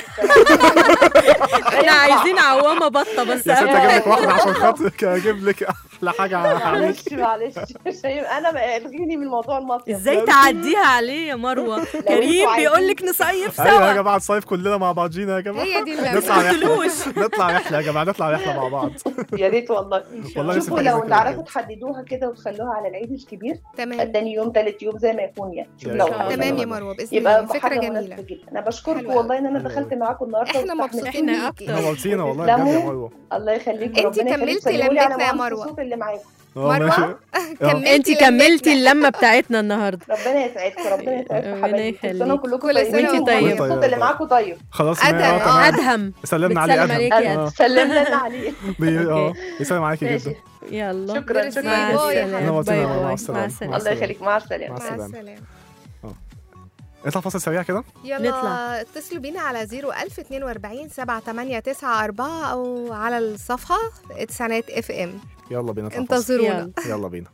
احنا عايزين عوامه بطه بس يا ست قبل- اجيب لك واحده عشان خاطرك اجيب لك احلى حاجه عليك معلش معلش مش هيبقى انا ما- الغيني من موضوع المصيف ازاي تعديها عليه يا مروه كريم انتوا بيقول لك عايزين- نصيف ايوه يا سوا جماعه نصيف كلنا مع بعضينا يا جماعه هي دي اللي نطلع رحله تقولوش. نطلع رحله يا جماعه نطلع رحله مع بعض يا ريت والله والله نفسي شوفوا في حاجة لو زي كده تعرفوا بجد. تحددوها كده وتخلوها على العيد الكبير تمام تاني يوم تالت يوم زي ما يكون يعني شوف يا لو ريت. حصل تمام يا ولا- مروه باذن يبقى الله فكره حاجة جميله مناسبة جدا انا بشكركم حلوة والله ان انا حلوة دخلت معاكم النهارده احنا واستحملتوا. مبسوطين إحنا بيكي نورتينا والله بجد يا لموا. مروه الله يخليك انتي ربنا يخليك كملتي سلموا لي على لمتنا يا مهندس مروة. الصوت اللي معاكم آه، مروة، ماشي. آه. كملتي انت كملتي لمتنا. اللمه بتاعتنا النهارده ربنا يسعدكم ربنا يسعدكم ربنا حبايبي كل سنه يخليك. وكلكم كل طيبين سنة وانتي طيبة. الصوت اللي معاكم طيب خلاص أدهم، ما- آه. تمام. ادهم سلمنا بتسلم عليه عليك ادهم يا آه. سلمنا لنا عليه بي- اه أوكي. يسلم عليكي ماشي جدا يلا شكرا ميرسي. شكرا مع باي يا السلامه حبيبي. نورتينا باي يا ماما. مع باي السلامة. مع مع السلامه الله يخليك مع السلامه مع مع السلامة. السلامة نطلع فاصل سريع كده يلا نطلع. اتصلوا بينا على 01042 7894 او على الصفحه اتسانات اف ام يلا بينا نطلع فاصل. انتظرونا يلا. يلا بينا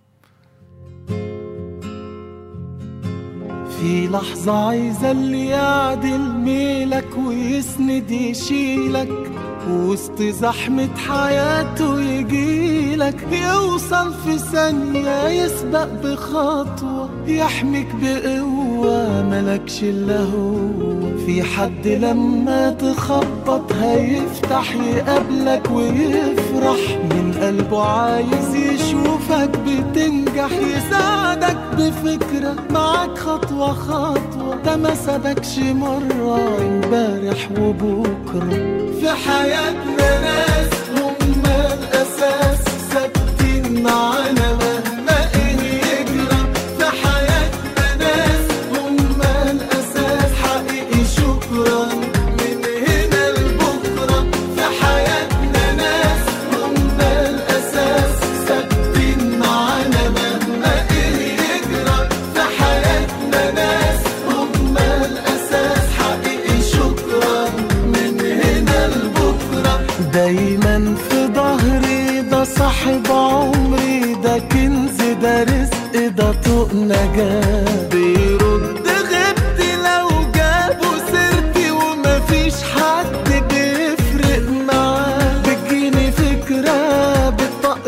في لحظة عايزة اللي يعدل ميلك ويسند يشيلك وسط زحمة حياته يجيلك يوصل في ثانية يسبق بخطوة يحميك بقوة ملكش إلا هو في حد لما تخبط هيفتح يقابلك ويفرح من قلبه عايز يشوفك بتنجح يساعدك بفكرة معاك خطوة خطوة ده ما سابكش مرة امبارح وبكرة في حياتنا ناس هم الأساس ثابتين معانا مهما ايه يجرى في حياتنا ناس هم الأساس حقيقي شكرا من هنا لبكرة في حياتنا ناس هم الأساس ثابتين معانا مهما ايه يجرى في حياتنا ناس هم الأساس حقيقي شكرا من هنا لبكرة دايما في ظهري ده صاحب عمري ده كنز ده رزق ده طوق نجاة بيرد غبتي لو جابوا سيرتي ومفيش حد بيفرق معاه بتجيني فكرة بتطق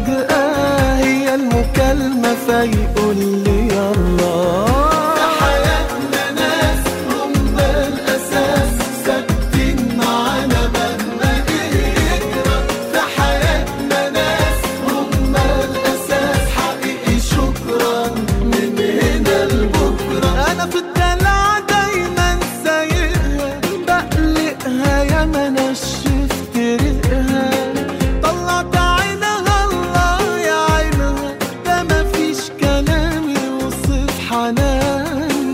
فجأة هي المكالمة فيقول لي يلا في حياتنا ناس هم الأساس ثابتين معانا مهما إيه يجرى في حياتنا ناس هم الأساس حقيقي شكرا من هنا لبكرة أنا في الدلع دايما سايقها بقلقها يا ما نشفت ريقها طلعت عينها الله يا عينها ده مفيش كلام يوصف حنانها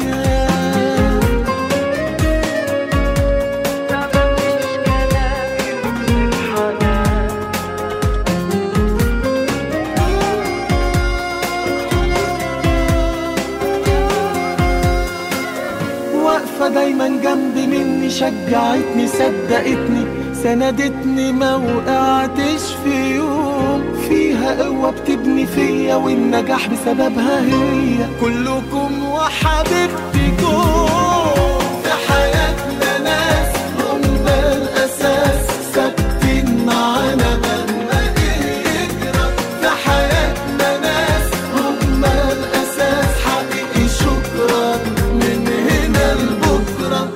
واقفة دايما جنبي مني شجعتني صدقتني سندتني ما وقعتش في يوم فيها قوة بتبني فيا والنجاح بسببها هي كلكم وحبيبتكم في حياتنا ناس هم الأساس ثابتين معانا مهما إيه يجرى في حياتنا ناس هم الأساس حقيقي شكرا من هنا لبكرة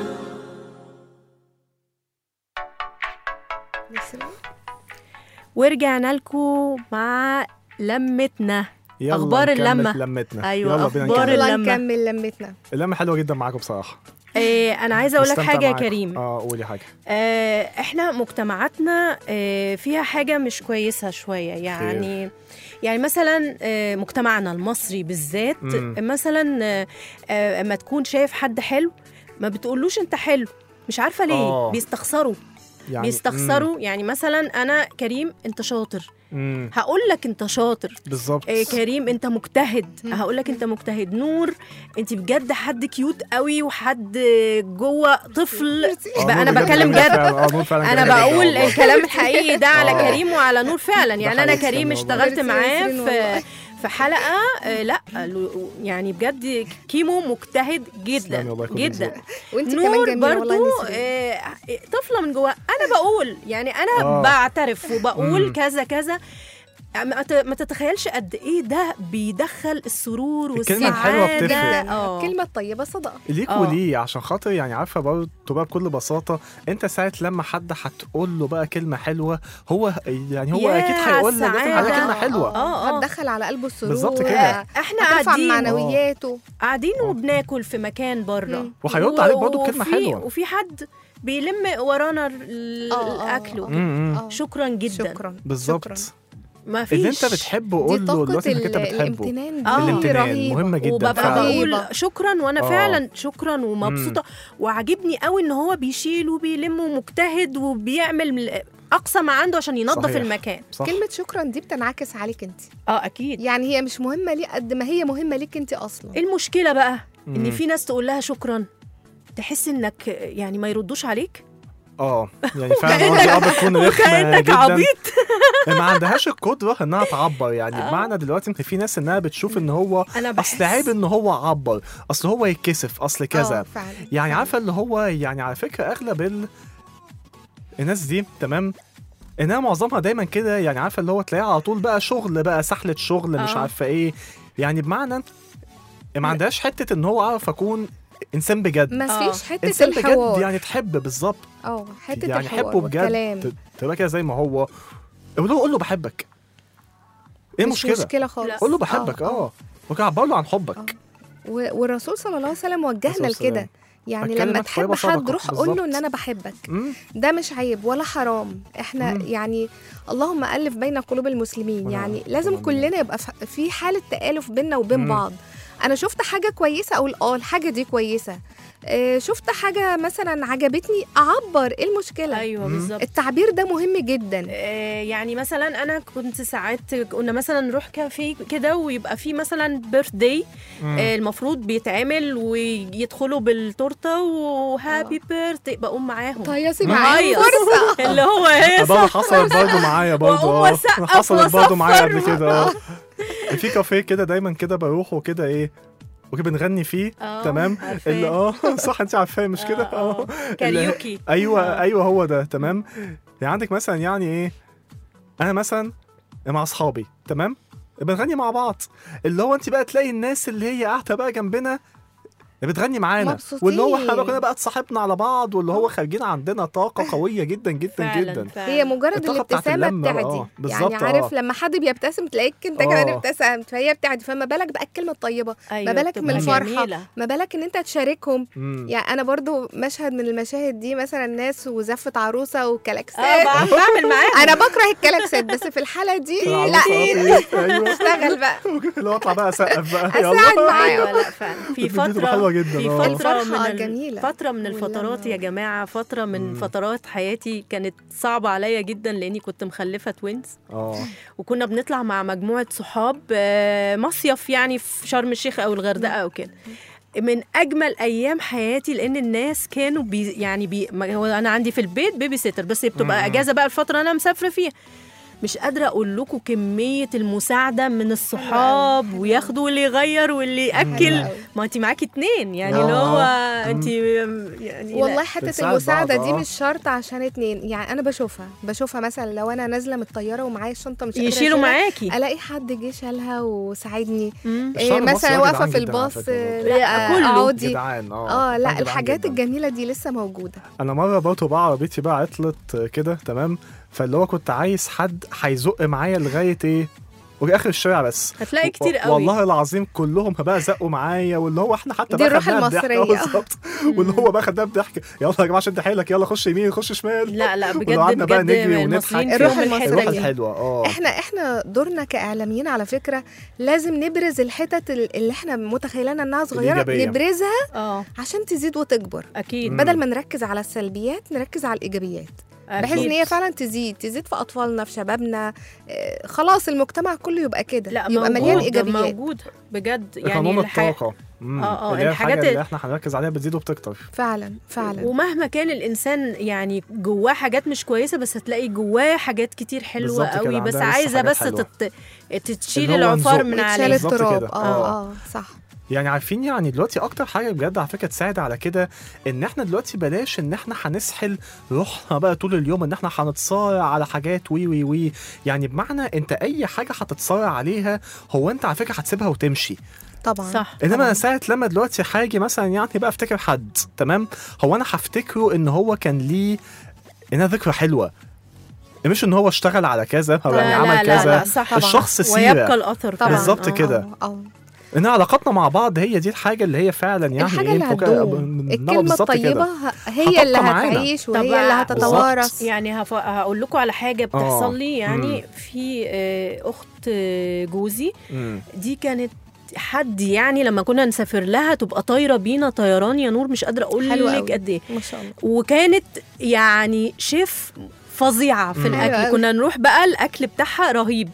ورجعنا لكم مع لمتنا يلا أخبار نكمل اللمة. لمتنا أيوة، يلا بينا أخبار نكمل. يلا اللمة. نكمل لمتنا اللمة حلوة جدا معاكم بصراحة إيه انا عايزه اقول لك مستمتع حاجه يا معاكم. كريم اه قولي حاجة آه، احنا مجتمعاتنا آه، فيها حاجة مش كويسة شوية يعني يعني مثلا آه، مجتمعنا المصري بالذات مم. مثلا آه، آه، اما تكون شايف حد حلو ما بتقولوش انت حلو مش عارفة ليه آه. بيستخسروا يعني بيستخسروا يعني مثلا انا كريم انت شاطر مم. هقول لك انت شاطر بالظبط إيه كريم انت مجتهد مم. هقول لك انت مجتهد نور انت بجد حد كيوت قوي وحد جوه طفل آه، بقى نور انا بجد بكلم جميل جد فعلا. اه نور فعلا انا جميل جدا بقول والله. الكلام الحقيقي ده على آه. كريم وعلى نور فعلا يعني انا حقيقي كريم والله. اشتغلت ميرسي معاه ياسرين والله. في في حلقه آه، لا له- يعني بجد كيمو مجتهد تسلمي جدا والله، كل جدا ذوق. وانت كمان نور جميله والله برضو نسرين. آه، طفله من جوا انا بقول يعني انا آه. بعترف وبقول مم. كذا كذا ما ت- ما تتخيلش قد ايه ده بيدخل السرور الكلمة الحلوة والسعاده بتفرق. اه الكلمه الطيبه صدقه ليك آه. وليه عشان خاطر يعني عارفه برضه تبقى بكل بساطه انت ساعه لما حد هتقول له بقى كلمه حلوه هو يعني هو يا اكيد هيقول لك السعادة. على كلمه حلوه آه، آه. هتدخل على قلبه السرور بالظبط كده. احنا هترفع قاعدين معنوياته قاعدين آه. وبناكل في مكان بره مم. وهيرد عليك برضه بكلمة وفي- حلوة. وفي حد بيلم ورانا ال- آه، آه، الاكل آه. وكده. امم آه. شكرا جدا شكرا بالظبط شكراً. ما فيش اللي انت بتحبه دي قول له طاقة دلوقتي انك ال- انت بتحبه الامتنان دي آه. الامتنان رهيبة. مهمه جدا وببقى فعلا رهيبة. بقول شكرا وانا آه. فعلا شكرا ومبسوطه وعاجبني قوي ان هو بيشيل وبيلم ومجتهد وبيعمل اقصى ما عنده عشان ينظف صحيح. المكان صح كلمة شكرا دي بتنعكس عليك انت اه اكيد يعني هي مش مهمة ليه قد ما هي مهمة ليك انت اصلا إيه المشكله بقى ان مم. في ناس تقول لها شكرا تحس انك يعني ما يردوش عليك اه يعني فعلا قصدي اه بتكون رخمه وكانك جدا عبيط ما عندهاش القدره انها تعبر يعني آه. بمعنى دلوقتي ان في ناس انها بتشوف ان هو انا بحس اصل عيب ان هو عبر اصل هو يتكسف اصل آه، كذا فعلا يعني عارفه اللي هو يعني على فكره اغلب ال... الناس دي تمام انها معظمها دايما كده يعني عارفه اللي هو تلاقيها على طول بقى شغل بقى سحله شغل مش آه. عارفه ايه يعني بمعنى ما عندهاش حته ان هو عارف اكون انسان بجد ما آه. فيش حتة انسان بجد الحوار يعني تحب بالظبط اه حتة يعني الحوار حبه بجد والكلام ت- تبقى كده زي ما هو قول له قول له بحبك ايه مش المشكله مشكلة خالص لا. قول له بحبك اه وكده عبر له عن حبك و- والرسول صلى الله عليه وسلم وجهنا الرسول صلى الله لكده يعني أتكلم لما لك طيبة تحب حد صدقة. روح قول له ان بالظبط. انا بحبك مم. ده مش عيب ولا حرام احنا مم. يعني اللهم الف بين قلوب المسلمين ونعم. يعني لازم ونعم. كلنا يبقى ف- في حاله تالف بيننا وبين مم. بعض انا شفت حاجه كويسه اقول اه الحاجه دي كويسه آه، شفت حاجه مثلا عجبتني اعبر ايه المشكله ايوه مم. بالظبط التعبير ده مهم جدا آه، يعني مثلا انا كنت ساعات كنا مثلا نروح كافيه كده ويبقى في مثلا بيرث داي مم. المفروض بيتعمل ويدخلوا بالتورته وهابي بيرث بقوم معاهم طيسي مم. معايا عيط. فرصه اللي هو هي برضه حصلت برضه معايا برضه وأقوم اه أسقف حصلت برضه معايا قبل وأصفر كده اه في كافيه كده دايما كده بروح وكده ايه وكده بنغني فيه آه، تمام عارفاه. اللي اه صح انت عارفاه مش كده آه، آه. اللي- كاريوكي ايوه آه. ايوه هو ده تمام يعني عندك مثلا يعني ايه انا مثلا مع اصحابي تمام بنغني مع بعض اللي هو انت بقى تلاقي الناس اللي هي قاعده بقى جنبنا بتغني معانا مبسوطين. واللي هو احنا بقى كنا بقى اتصاحبنا على بعض واللي هو خارجين عندنا طاقه قويه جدا جدا فعلا جدا فعلا. هي مجرد الطاقة بتاعت الابتسامه اللمة، بتعدي آه، بالظبط، يعني عارف آه. لما حد بيبتسم تلاقيك انت كمان آه. ابتسمت فهي بتعدي فما بالك بقى الكلمه الطيبه أيوة بالك من بتبقى الفرحة. جميلة. ما بالك ان انت تشاركهم مم. يعني انا برضو مشهد من المشاهد دي مثلا ناس وزفة عروسة اه وكلاكسات بع- بعمل معاهم انا بكره الكلاكسات بس في الحالة دي العروسة لا قطيف، ايوه اشتغل بقى اللي هو اطلع بقى اسقف بقى أساعد يلا معاهم. ايوه لا فعلا في دي بتبقى فتره حلوة جدا، في آه. فتره الفرحة من ال- جميلة. فتره من الفترات يا جماعه فتره من مم. فترات حياتي كانت صعبه عليا جدا لاني كنت مخلفه توينز اه وكنا بنطلع مع مجموعه صحاب آه، مصيف يعني في شرم الشيخ او الغردقه او كده من اجمل ايام حياتي لان الناس كانوا بي يعني بي ما هو انا عندي في البيت بيبي سيتر بس بتبقى مم. اجازه بقى الفتره انا مسافره فيها مش قادره اقول لكم كميه المساعده من الصحاب وياخدوا واللي يغير واللي ياكل حلو أوي. ما انت معاكي اتنين يعني آه. اللي هو مم. انت يعني لا. والله حتة بتساعد المساعدة بعض، دي آه. مش شرط عشان اتنين يعني انا بشوفها بشوفها مثلا لو انا نازلة من الطيارة ومعايا الشنطة مش قادرة يشيلوا أشيلها، معاكي الاقي حد جه شالها وساعدني مم. إيه الشعب المصري مثلا هو واقفة جدعان في جدا على الباص فكرة آه، برضه. لا كله اقعدي جدعان اه اه لا جدعان الحاجات جداً. الجميلة دي لسه موجودة انا مره برضه بقى عربيتي بقى عطلت كده تمام فاللي هو كنت عايز حد هيزق معايا لغايه ايه واخر الشارع بس هتلاقي كتير و- قوي والله العظيم كلهم بقى زقوا معايا واللي هو احنا حتى دي بقى الروح خدناها بضحك، المصرية. آه بالظبط واللي هو بقى خدناها بضحك يلا يا جماعه شد حيلك يلا خش يمين خش شمال لا لا بجد ولو قعدنا بقى بجد نجري ونضحك المصريين الروح فيهم المصرية. الحتة الروح دي. الحلوه اه احنا احنا دورنا كاعلاميين على فكره لازم نبرز الحتت ال- اللي احنا متخيلينها انها صغيره الإيجابية. نبرزها اه عشان تزيد وتكبر اكيد مم. بدل ما نركز على السلبيات نركز على الايجابيات بحيث أكيد. ان هي فعلا تزيد تزيد في اطفالنا في شبابنا آه، خلاص المجتمع كله يبقى كده لا يبقى موجود مليان ايجابيات موجود بجد يعني قانون الح... الطاقه مم. آه، آه، اللي هي الحاجات الحاجه ال- اللي احنا هنركز عليها بتزيد وبتكتر فعلا فعلا ومهما كان الانسان يعني جواه حاجات مش كويسه بس هتلاقي جواه حاجات كتير حلوه بالظبط كده، قوي بس عندها لسه عايزه حاجات بس حلوة. تت... تتشيل اللي هو العفار نزق من ويتشال عليه بالظبط التراب كده. اه آه. اه صح يعني عارفين يعني دلوقتي اكتر حاجه بجد على فكره تساعد على كده ان احنا دلوقتي بلاش ان احنا هنسحل روحنا بقى طول اليوم ان احنا هنتصارع على حاجات وي وي وي يعني بمعنى انت اي حاجه هتتصارع عليها هو انت على فكره هتسيبها وتمشي طبعا صح انما طبعاً. ساعه لما دلوقتي هاجي مثلا يعني بقى افتكر حد تمام هو انا هفتكره ان هو كان ليه انها ذكرى حلوه مش ان هو اشتغل على كذا او يعني لا عمل لا لا, كذا لا صح الشخص سيرة. ويبقى الاثر طبعا بالظبط آه، كده. اه آه. ان علاقاتنا مع بعض هي دي الحاجه اللي هي فعلا يعني الحاجه ايه اللي فوق- هتدوم لا، الكلمه بالظبط كده. الطيبه ه- هي هتبقى اللي معانا. هتعيش طب وهي اللي بالظبط. هتتوارث يعني هف... هقول لكم على حاجه بتحصل لي يعني مم. في آه، اخت آه، جوزي مم. دي كانت حد يعني لما كنا نسافر لها تبقى طايره بينا طيران يا نور مش قادره اقول حلو لك قوي. قد ايه ما شاء الله وكانت يعني شيف فظيعه في مم. حلو الاكل قوي. كنا نروح بقى الاكل بتاعها رهيب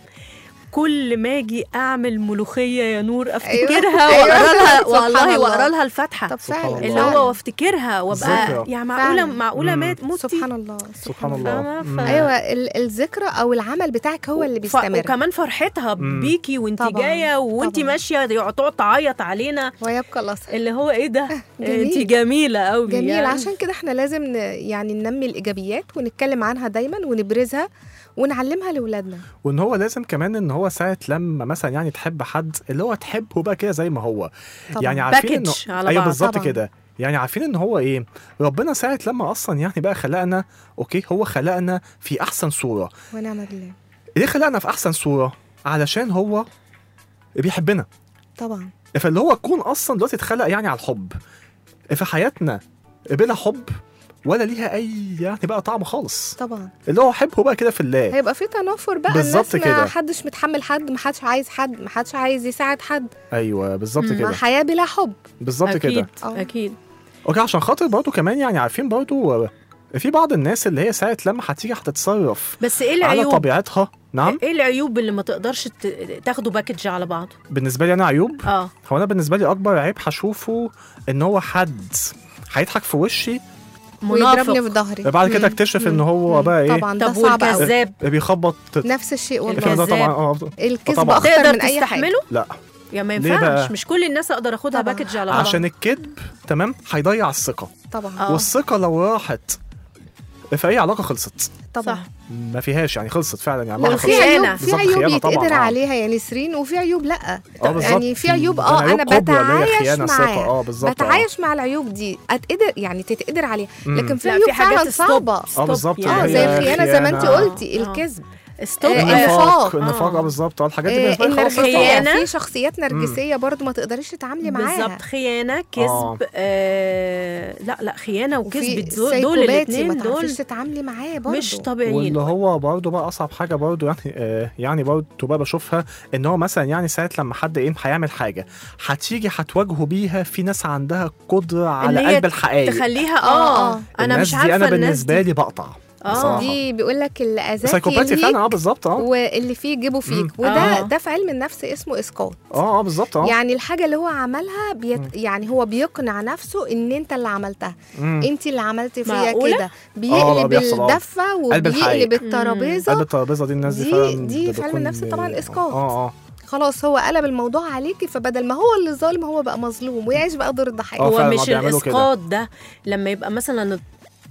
كل ما اجي اعمل ملوخيه يا نور افتكرها أيوة. واقرا لها سبحان والله الله. واقرا لها الفاتحه طب سبحان فعلا الله. اللي هو وافتكرها وابقى ذكرى. يعني معقوله فعلا. معقوله مم. مات متي سبحان الله سبحان الله فاهمة؟ مم. ف- ايوه ال- الذكرى او العمل بتاعك هو اللي ف- بيستمر وكمان فرحتها مم. بيكي وانت طبعاً، جايه وانت طبعاً. ماشيه تقعد تعيط علينا ويبقى الاثر اللي هو ايه ده جميل. انت جميله قوي جميل يعني. عشان كده احنا لازم ن... يعني ننمي الايجابيات ونتكلم عنها دايما ونبرزها ونعلمها لاولادنا وان هو لازم كمان ان هو ساعه لما مثلا يعني تحب حد اللي هو تحبه بقى كده زي ما هو طبعا يعني عارفين انه باكج على ايوه بعض. بالظبط طبعاً. كده يعني عارفين ان هو ايه ربنا ساعه لما اصلا يعني بقى خلقنا اوكي هو خلقنا في احسن صوره ونعم بالله ليه خلقنا في احسن صوره علشان هو بيحبنا طبعا فاللي هو كون اصلا دلوقتي اتخلق يعني على الحب في حياتنا بلا حب ولا ليها اي يعني بقى طعم خالص طبعا اللي هو حبه بقى كده في الله هيبقى في تنافر بقى بالظبط الناس ما كده. حدش متحمل حد ما حدش عايز حد ما حدش عايز يساعد حد ايوه بالظبط ما كده حياه بلا حب بالظبط كده اكيد آه. اكيد اوكي عشان خاطر برضه كمان يعني عارفين برضه في بعض الناس اللي هي ساعه لما هتيجي هتتصرف بس ايه على العيوب طبيعتها نعم ايه العيوب اللي ما تقدرش ت- تاخدوا باكج على بعض بالنسبه لي انا عيوب اه هو انا بالنسبه لي اكبر عيب هشوفه ان هو حد هيضحك في وشي ويضربني في منافق ظهري بعد كده مم. اكتشف ان مم. هو مم. بقى ايه طبعا ده طب صعب قوي والكذاب بيخبط نفس الشيء والله الكلام ده طبعا الكذاب. اه الكذب طبعاً. اخطر تقدر من اي حاجه تستحمله لا يا ما ليه ينفعش بقى؟ مش كل الناس اقدر اخدها طبعاً. باكج على بعض عشان الكذب تمام هيضيع الثقه طبعا آه. والثقه لو راحت في اي علاقه خلصت طبعا صح ما فيهاش يعني خلصت فعلا يعني لا علاقه في خلصت خيانة. عيوب في بالظبط، عيوب خيانة طبعاً، يتقدر آه. عليها يا نسرين وفي عيوب لا اه بالظبط يعني في عيوب اه عيوب انا كبرى اللي هي بتعايش خيانة، ثقة، معاها اه بالظبط آه. بتعايش مع العيوب دي اتقدر يعني تتقدر عليها مم. لكن في لا، عيوب في حاجات فعلا ستوب. صعبه اه بالظبط اه اللي زي هي الخيانه زي ما انت خيانة. قلتي آه. الكذب ستوب آه، آه. النفاق النفاق. النفاق اه آه. بالظبط اه الحاجات دي آه، بالنسبه لي خلاص النرجسية. النرجسيه في شخصيات نرجسيه برضو ما تقدريش تتعاملي معاها بالظبط خيانه آه. كذب آه. لا لا خيانه وفي وكذب دول, دول سايكوباتي ما الاثنين دول تعرفيش تتعاملي معاه برضو مش طبيعيين واللي هو برضه بقى اصعب حاجه برضه يعني آه يعني برضه بقى بشوفها ان هو مثلا يعني ساعه لما حد ايه هيعمل حاجه هتيجي هتواجهه بيها في ناس عندها قدره على هي قلب الحقائق تخليها آه، اه, آه. انا الناس مش دي عارفه انا الناس بالنسبه دي لي بقطع اه بصراحة. دي بيقول لك اللي اذاك سايكوباتي يلهيك فعلا اه بالظبط اه واللي فيه يجيبه فيك مم. وده آه. ده في علم النفس اسمه اسقاط اه اه بالظبط اه يعني الحاجه اللي هو عملها بيت مم. يعني هو بيقنع نفسه ان انت اللي عملتها مم. انت اللي عملتي فيا معقولة؟ كده لا، بيقلب بيحصل، آه. الدفه قلب الحقيقة. وبيقلب الترابيزه قلب الترابيزه دي الناس دي, دي- فعلا دي ده في علم بتكون- النفس طبعاً إسقاط. اه اه خلاص هو قلب الموضوع عليكي فبدل ما هو اللي ظالم هو بقى مظلوم ويعيش بقى دور الضحيه آه، هو فعلا، مش ما بيعملوا كده. الاسقاط ده لما يبقى مثلا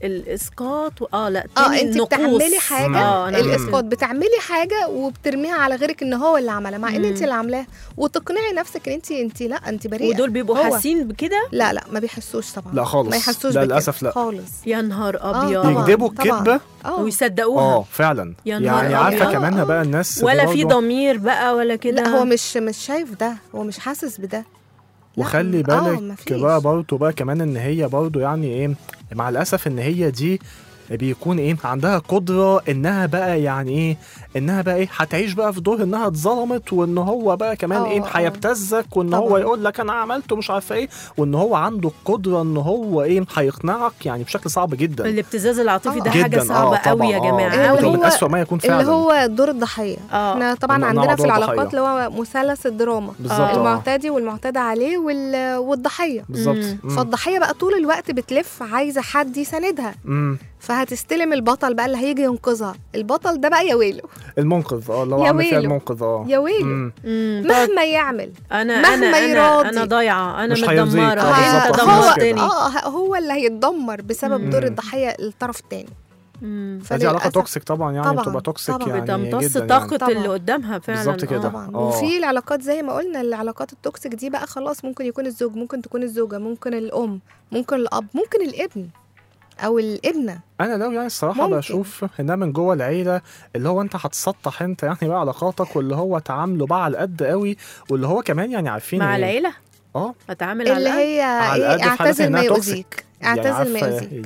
الاسقاط و- اه لا اه تاني انت النقوص. بتعملي حاجه اه انا الاسقاط بتعملي حاجه وبترميها على غيرك ان هو اللي عملها مع ان مم. انت اللي عاملاها وتقنعي نفسك ان انت انت لا انت بريئه ودول بيبقوا هو. حاسين بكده لا لا ما بيحسوش طبعا لا خالص. ما يحسوش لا، بكده للأسف لا. خالص يا نهار آه، ابيض طبعاً. يكذبوا طبعاً. الكذبه اه ويصدقوها اه فعلا يا نهار يعني عارفه أبيض. كمان بقى الناس ولا اللي في برضه- ضمير بقى ولا كده لا هو مش مش شايف ده هو مش حاسس بده لا، وخلي آه، بالك مفيش. بقى برضه بقى كمان ان هي برضه يعني ايه مع الاسف ان هي دي بيكون ايه عندها قدره انها بقى يعني ايه انها بقى ايه هتعيش بقى في دور انها اتظلمت وان هو بقى كمان آه، ايه آه. هيبتزك وان هو طبعاً. يقول لك انا عملت ومش عارفه ايه وان هو عنده القدره ان هو ايه هيقنعك يعني بشكل صعب جدا الابتزاز العاطفي ده آه. حاجه جدا صعبه اه قوي يا طبعاً، جماعه اللي آه. قوي من هو- اسوء ما يكون فعلا اللي هو دور الضحيه اه احنا طبعا نوع عندنا في دور العلاقات الضحية. اللي هو مثلث الدراما بالظبط اه المعتدي والمعتدى عليه وال... والضحيه بالظبط مم. مم. فالضحيه بقى طول الوقت بتلف عايزه حد يساندها مم. فهتستلم البطل بقى اللي هيجي ينقذها البطل ده بقى يا ويله المنقذ اه اللي هو يا عامل فيها ويله. المنقذ اه يا ويله مم. مم. طب مهما يعمل انا مهما انا انا يراضي. انا ضايعه انا مش هيرضيك. متدمره آه، انت بالظبط، هو خلاص كده. دمرتني اه هو اللي هيتدمر بسبب مم. دور الضحيه الطرف الثاني مم. فدي علاقه فللأسف- توكسيك طبعا يعني طبعاً، بتبقى توكسيك طبعاً. يعني بتمتص جدا طاقه طبعاً. اللي قدامها فعلا بالظبط كده. آه. طبعا آه. وفي العلاقات زي ما قلنا العلاقات التوكسيك دي بقى خلاص ممكن يكون الزوج ممكن تكون الزوجه ممكن الام ممكن الاب ممكن الابن او الابنه انا لو يعني الصراحه ممكن. بشوف انها من جوه العيله اللي هو انت هتسطح انت يعني بقى علاقاتك واللي هو تعامله بقى على قد قوي واللي هو كمان يعني عارفين مع إيه؟ العيله اه اتعامل على اللي الأقل. هي على ايه قد في حالات اعتزل ما إنها يؤذيك اعتزل ما يؤذيك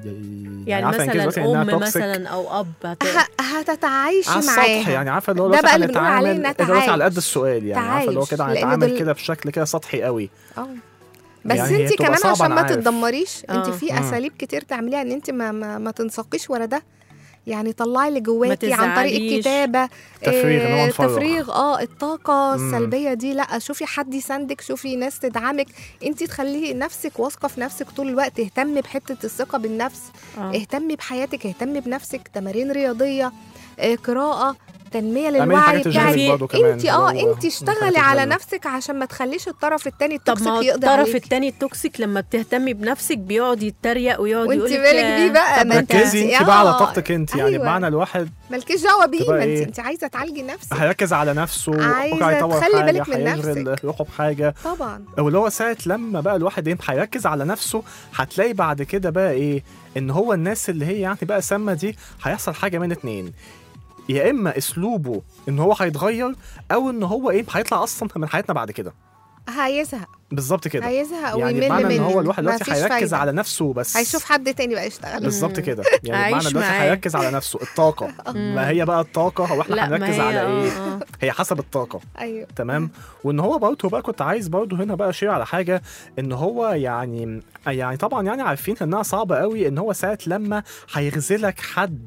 يعني عارفة إن كده مثلا دلوقتي إنها ام toxic. مثلا او اب هت... ه- هتتعايشي على السطح معاها يعني عارفه اللي هو ده دلوقتي بقى اللي بنقول عليه هنتعامل إنها دلوقتي على قد تعايش. السؤال يعني عارفه اللي هو كده تعايش، لأن هنتعامل دول- كده بشكل كده سطحي قوي اه بس يعني هي انت بتبقى كمان صعبة، عشان أنا ما عارف. تتدمريش انت آه. في مم. اساليب كتير تعمليها ان انت ما ما, ما تنساقيش ورا ده يعني طلعي اللي جواكي عن طريق تزعليش. الكتابه تفريغ، إن هو آه، نفرغ. تفريغ اه الطاقه مم. السلبيه دي لا شوفي حد يساندك شوفي ناس تدعمك انت تخلي نفسك واثقه في نفسك طول الوقت اهتمي بحته الثقه بالنفس آه. اهتمي بحياتك اهتمي بنفسك تمارين رياضيه آه، قراءه تنميه اعملي للوعي حاجات بتاعك تشغلك برضه كمان انت اه اللي هو- انت اشتغلي حاجات على تشغلك. نفسك عشان ما تخليش الطرف التاني طب ما التوكسيك هو يقضي الطرف عليك التاني التوكسيك لما بتهتمي بنفسك بيقعد يتريق ويقعد وانت يقول بالك بيه بقى ما انت ركزي انت بقى على آه، طاقتك انت يعني أيوة. بمعنى الواحد مالكيش دعوه بيه تبقى ما انت إيه؟ انت عايزه تعالجي نفسك هيركز على نفسه عايزة ممكن هيطور تخلي حاجه بالك من هيشغل نفسك. روحه بحاجه طبعا واللي هو ساعة لما بقى الواحد ايه هيركز على نفسه هتلاقي بعد كده بقى ايه ان هو الناس اللي هي يعني بقى سامة دي هيحصل حاجة من اتنين يا اما اسلوبه ان هو هيتغير او ان هو ايه هيطلع اصلا من حياتنا بعد كده هيزهق بالظبط كده هيزهق يعني ويمل بمعنى ان منك هو الواحد دلوقتي مفيش هيركز فايدة. على نفسه بس هيشوف حد تاني بقى يشتغل بالظبط كده يعني عايش بمعنى دلوقتي معاه. هيركز على نفسه الطاقة ما هي بقى الطاقة هو احنا لا ما هنركز هي على ايه آه، آه. هي حسب الطاقة ايوه تمام وان هو برضه بقى كنت عايز برضه هنا بقى اشير على حاجه ان هو يعني يعني طبعا يعني عارفين انها صعبه قوي ان هو ساعه لما هيغزلك حد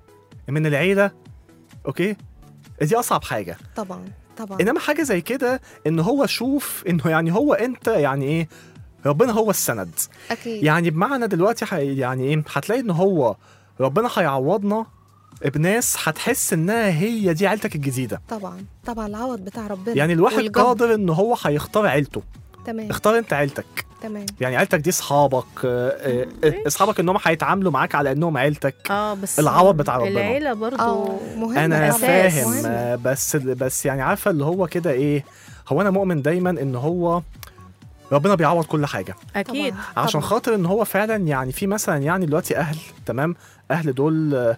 من العيله اوكي دي اصعب حاجه طبعا طبعا انما حاجه زي كده ان هو شوف انه يعني هو انت يعني ايه ربنا هو السند اكيد يعني بمعنى دلوقتي حي يعني ايه هتلاقي ان هو ربنا هيعوضنا بناس هتحس انها هي دي عيلتك الجديده طبعا طبعا العوض بتاع ربنا يعني الواحد والجبر. قادر ان هو هيختار عيلته تمام اختار انت عيلتك تمام يعني عيلتك دي اصحابك آه، آه، اصحابك انهم هيتعاملوا معاك على انهم عيلتك اه بس العوض بتاع ربنا. العيله برضو اه مهم انا طبعاً، فاهم مهم. آه، بس بس يعني عارفه اللي هو كده ايه هو انا مؤمن دايما ان هو ربنا بيعوض كل حاجه اكيد طبعاً، عشان طبعاً. خاطر ان هو فعلا يعني في مثلا يعني دلوقتي اهل تمام اهل دول آه،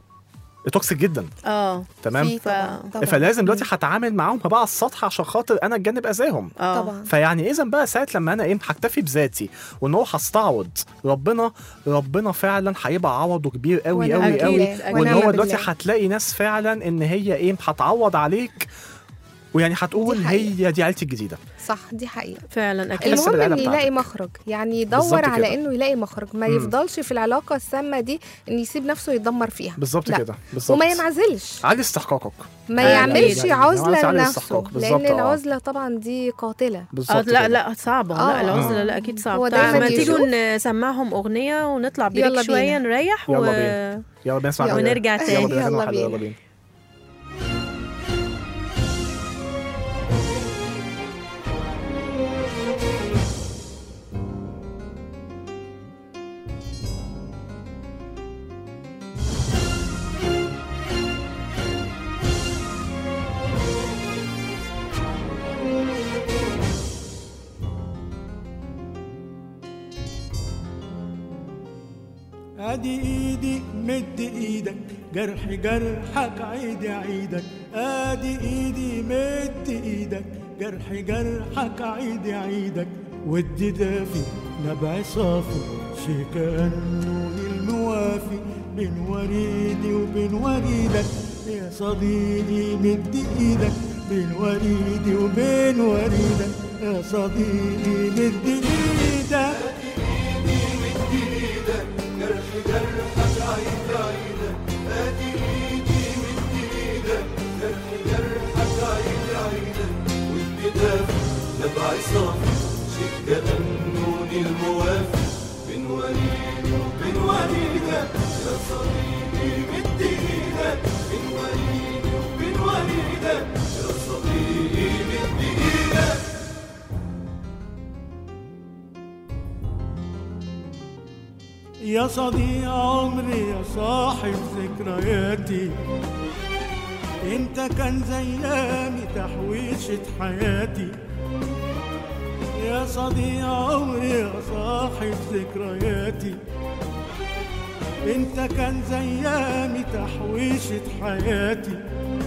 توكسيك جدا اه تمام في طبعا طبعا فلازم دلوقتي هتعامل معاهم بقى على السطح عشان خاطر انا اتجنب اذاهم اه طبعا فيعني اذا بقى ساعه لما انا ايه هكتفي بذاتي وان هو هستعوض ربنا ربنا فعلا هيبقى عوضه كبير قوي ونعم قوي أكيد، قوي بالله، أكيد. وان ونعم هو دلوقتي بالله. هتلاقي ناس فعلا ان هي ايه هتعوض عليك ويعني هتقول دي حقيقة. هي دي عيلتي الجديده صح دي حقيقه فعلا اكيد بس المهم بالعيلة انه يلاقي بتاعتك. مخرج يعني بالظبط يدور كده. على انه يلاقي مخرج ما مم. يفضلش في العلاقه السامه دي ان يسيب نفسه يتدمر فيها بالظبط لا. كده بالظبط وما ينعزلش علي استحقاقك ما أكيد. يعملش يعني عزله عايز علي لنفسه الاستحقاق. لان بالظبط، آه. العزله طبعا دي قاتله اه بالظبط لا كده. لا صعبة آه. لا العزلة لا أكيد صعبة هو طيب دايماً ما تيجوا يشوف. نسمعهم أغنية ونطلع بريك يلا شوية بينا. نريح يلا و... بينا. يلا بينا نسمع يلا. حاجة. ونرجع يلا تاني بينا يلا نسمع حاجة. بينا. يلا بينا ادي ايدي مد ايدك جرح جرحك عيد عيدك ادي ايدي مد ايدك جرح جرحك عيد عيدك ودي دافي نبع صافي شي كأنه الموافي بين وريدي وبين وريدك يا صديقي مد ايدك بين وريدي وبين وريدك يا صديقي مد ايدك يا صديق عمري يا صاحب ذكرياتي انت كان زيامي تحويشة حياتي يا صديق عمري يا صاحب ذكرياتي انت كان زيامي تحويشة حياتي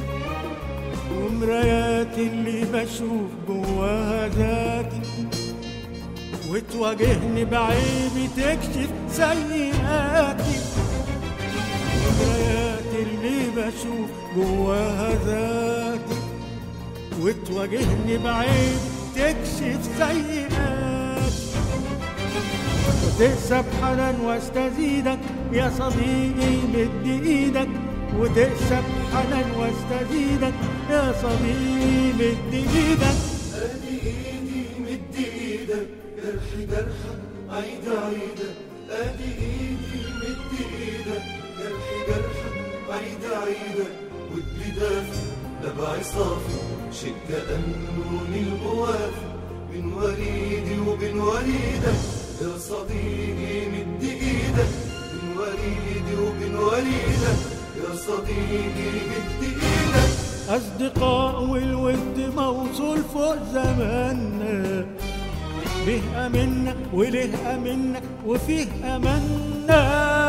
ومراياتي اللي بشوف جواها ذاتي وتواجهني بعيبي تكشف سيئاتي ومراياتي اللي بشوف جواها ذاتي وتواجهني بعيب تكشف سيئاتي وتكسب حنان واستزيدك يا صديقي مد ايدك وتكسب حنان واستزيدك يا صديقي مد ايدك ادي ايدي مد ايدك جرحي جرحك عيد عيدك ادي ايدي مد ايدك جرحي جرحك عيد عيدك ودي دافي نبعي صافي شد قانوني الموافي بين وريدي وبين وريدك يا صديقي مد ايدك بين وريدي وبين وريدك يا صديقي مد ايدك أصدقاء والود موصول فوق زماننا به أمنا وله أمنا وفيه أمنا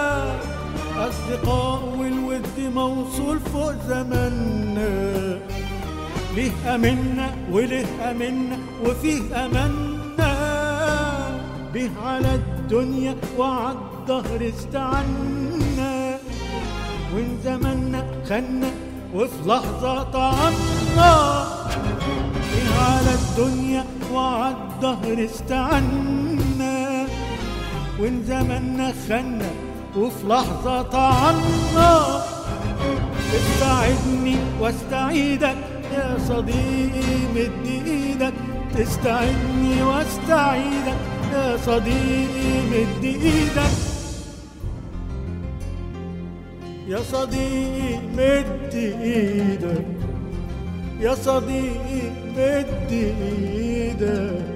أصدقاء والود موصول فوق زماننا به أمنا وله أمنا وفيه أمنا به على الدنيا وعلى الدهر استعنا وإن زمنا خنا وفي لحظة طعنا إيه على الدنيا وعلى الدهر استعنا وإن زمنا خنا وفي لحظة طعنا استعدني واستعيدك يا صديقي مد ايدك تستعدني واستعيدك يا صديقي مد ايدك يا صديقي مد ايدك يا صديقي مد ايدك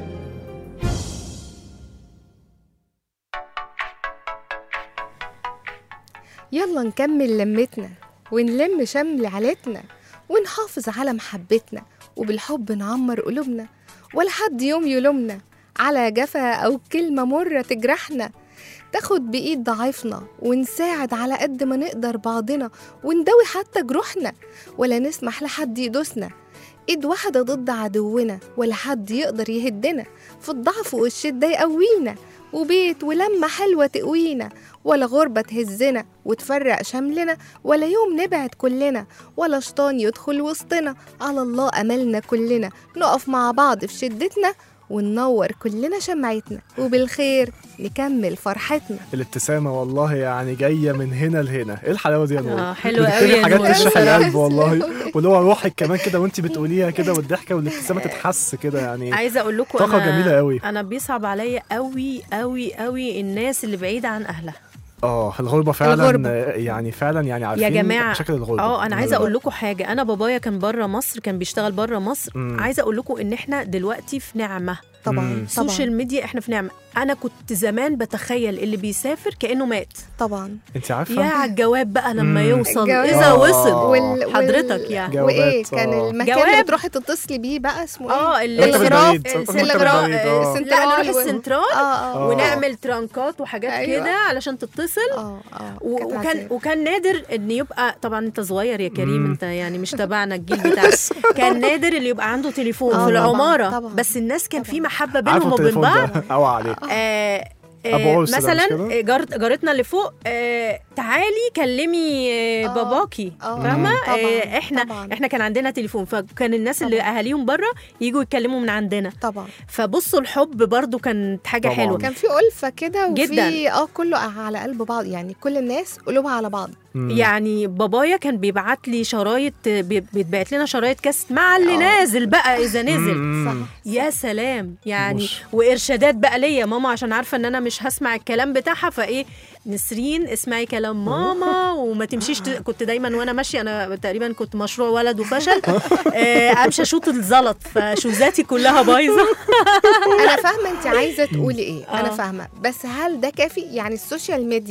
يلا نكمل لمتنا ونلم شمل عيلتنا ونحافظ على محبتنا وبالحب نعمر قلوبنا ولا حد يوم يلومنا على جفا أو كلمة مرة تجرحنا تاخد بإيد ضعيفنا ونساعد على قد ما نقدر بعضنا ونداوي حتى جروحنا ولا نسمح لحد يدوسنا ايد واحدة ضد عدونا ولا حد يقدر يهدنا في الضعف والشدة يقوينا وبيت ولمة حلوة تقوينا ولا غربة تهزنا وتفرق شملنا ولا يوم نبعد كلنا ولا شيطان يدخل وسطنا على الله أملنا كلنا نقف مع بعض في شدتنا وننور كلنا شمعتنا وبالخير نكمل فرحتنا الابتسامة والله يعني جاية من هنا لهنا ايه الحلاوة دي يا نور اه حلوة بتكتبي قوي يا حاجات نور تشرح بصراحة. القلب والله واللي هو روحك كمان كده وانت بتقوليها كده والضحكة والابتسامة تتحس كده يعني عايزه اقول لكم طاقة أنا جميلة قوي. انا بيصعب عليا قوي قوي قوي الناس اللي بعيده عن اهلها اه الغربة فعلا الغربة. يعني فعلا يعني عارفين يا جماعه مشاكل الغربة اه انا عايزه اقول لكم حاجه انا بابايا كان بره مصر كان بيشتغل بره مصر مم. عايزه اقول لكم ان احنا دلوقتي في نعمه مم. طبعا طبعا سوشيال ميديا احنا في نعمه انا كنت زمان بتخيل اللي بيسافر كانه مات طبعا انت يا عارفة على الجواب بقى لما مم. يوصل الجواب. اذا آه. وصل وال... حضرتك يعني جوابات، وايه كان آه. المكان جواب. اللي تروحي تتصلي بيه بقى اسمه ايه اه اللي مكتب الغراف، البريد السنترال- مكتب البريد اه السنترال لا نروح و- السنترال اه اه آه. ونعمل ترانكات وحاجات أيوة. كده علشان تتصل اه اه و- كانت وكان عذاب. وكان نادر ان يبقى طبعا انت صغير يا كريم مم. انت يعني مش تبعنا الجيل بتاعك كان نادر اللي يبقى عنده تليفون آه في طبعاً، العماره طبعاً. بس الناس كان في طبعاً. محبه عارفة بينهم وبين التليفون بعض ده اوعى عليك آه أبو آه عرس ده مش مثلا كده؟ جارت جارتنا اللي فوق آه تعالي كلمي آه آه. باباكي آه، فاهمه طبعاً، آه احنا طبعاً. احنا كان عندنا تليفون فكان الناس اللي طبعاً. اهاليهم بره يجوا يتكلموا من عندنا طبعا فبصوا الحب برضو كانت حاجه طبعاً. حلوه كان في ألفة كده وفي جداً. اه كله على قلب بعض يعني كل الناس قلوبها على بعض مم. يعني بابايا كان بيبعت لي شرايط بي- بيتبعت لنا شرايط كاست مع اللي آه. نازل بقى اذا نزل مم. صح يا سلام يعني مش- وارشادات بقى ليا ماما عشان عارفه ان انا مش هسمع الكلام بتاعها فايه نسرين اسمعي كلام ماما وما تمشيش ت... كنت دايما وانا ماشيه انا تقريبا كنت مشروع ولد وفشل آه، امشي اشوط الزلط فشوزاتي كلها بايظه انا فاهمه انت عايزه تقولي ايه انا آه. فاهمه بس هل ده كافي يعني السوشيال ميديا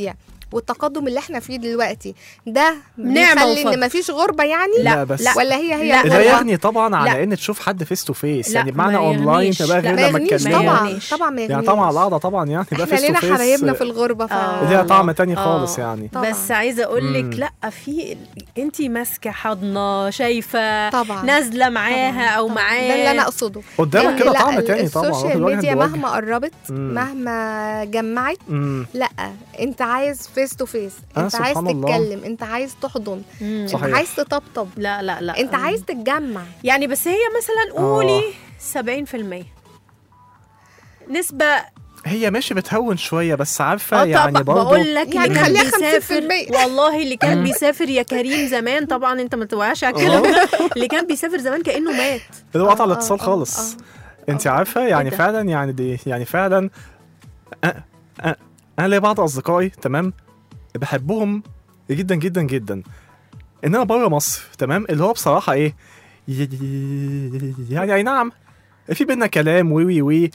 والتقدم اللي احنا فيه دلوقتي ده نعمة بيخلي وفضل. ان مفيش غربه يعني لا بس لا. ولا هي هي لا. ده غربة؟ يغني طبعا على لا. ان تشوف حد فيس تو فيس لا، يعني بمعنى ما اونلاين يغنيش. تبقى لا، غير ما لما يغنيش تكلمه طبعا يغنيش. طبعا ما يغنيش يعني طبعا على القعده طبعا يعني يبقى احنا فيس تو لينا فيس حبايبنا في الغربه ف... آه. ليها طعم تاني آه. خالص يعني طبعاً. بس عايزه اقول مم. لك لا في انت ماسكه حضنه شايفه طبعا نازله معاها طبعاً. او طبعاً. معاه ده اللي انا اقصده قدامك يعني كده لا، طعم ال- تاني طبعا هو في السوشيال الوجه ميديا بوجه. مهما قربت مم. مهما جمعت مم. لا انت عايز فيس تو فيس آه، انت عايز سبحان الله. تتكلم انت عايز تحضن مم. صحيح. انت عايز تطبطب لا لا لا انت عايز تتجمع يعني بس هي مثلا قولي 70% نسبة هي ماشي بتهون شويه بس عارفه اه يعني طبعا برضه بقول لك يعني اللي كان خليها بيسافر 50%. والله اللي كان مم. بيسافر يا كريم زمان طبعا انت ما توعاش على الكلام ده اللي كان بيسافر زمان كانه مات اللي هو قطع آه، الاتصال آه، خالص آه. انت عارفه يعني ده؟ فعلا يعني دي يعني فعلا أ- أ- انا ليا بعض اصدقائي تمام بحبهم جدا جدا جدا انما بره مصر تمام اللي هو بصراحه ايه ي- يعني اي نعم في بينا كلام وي وي وي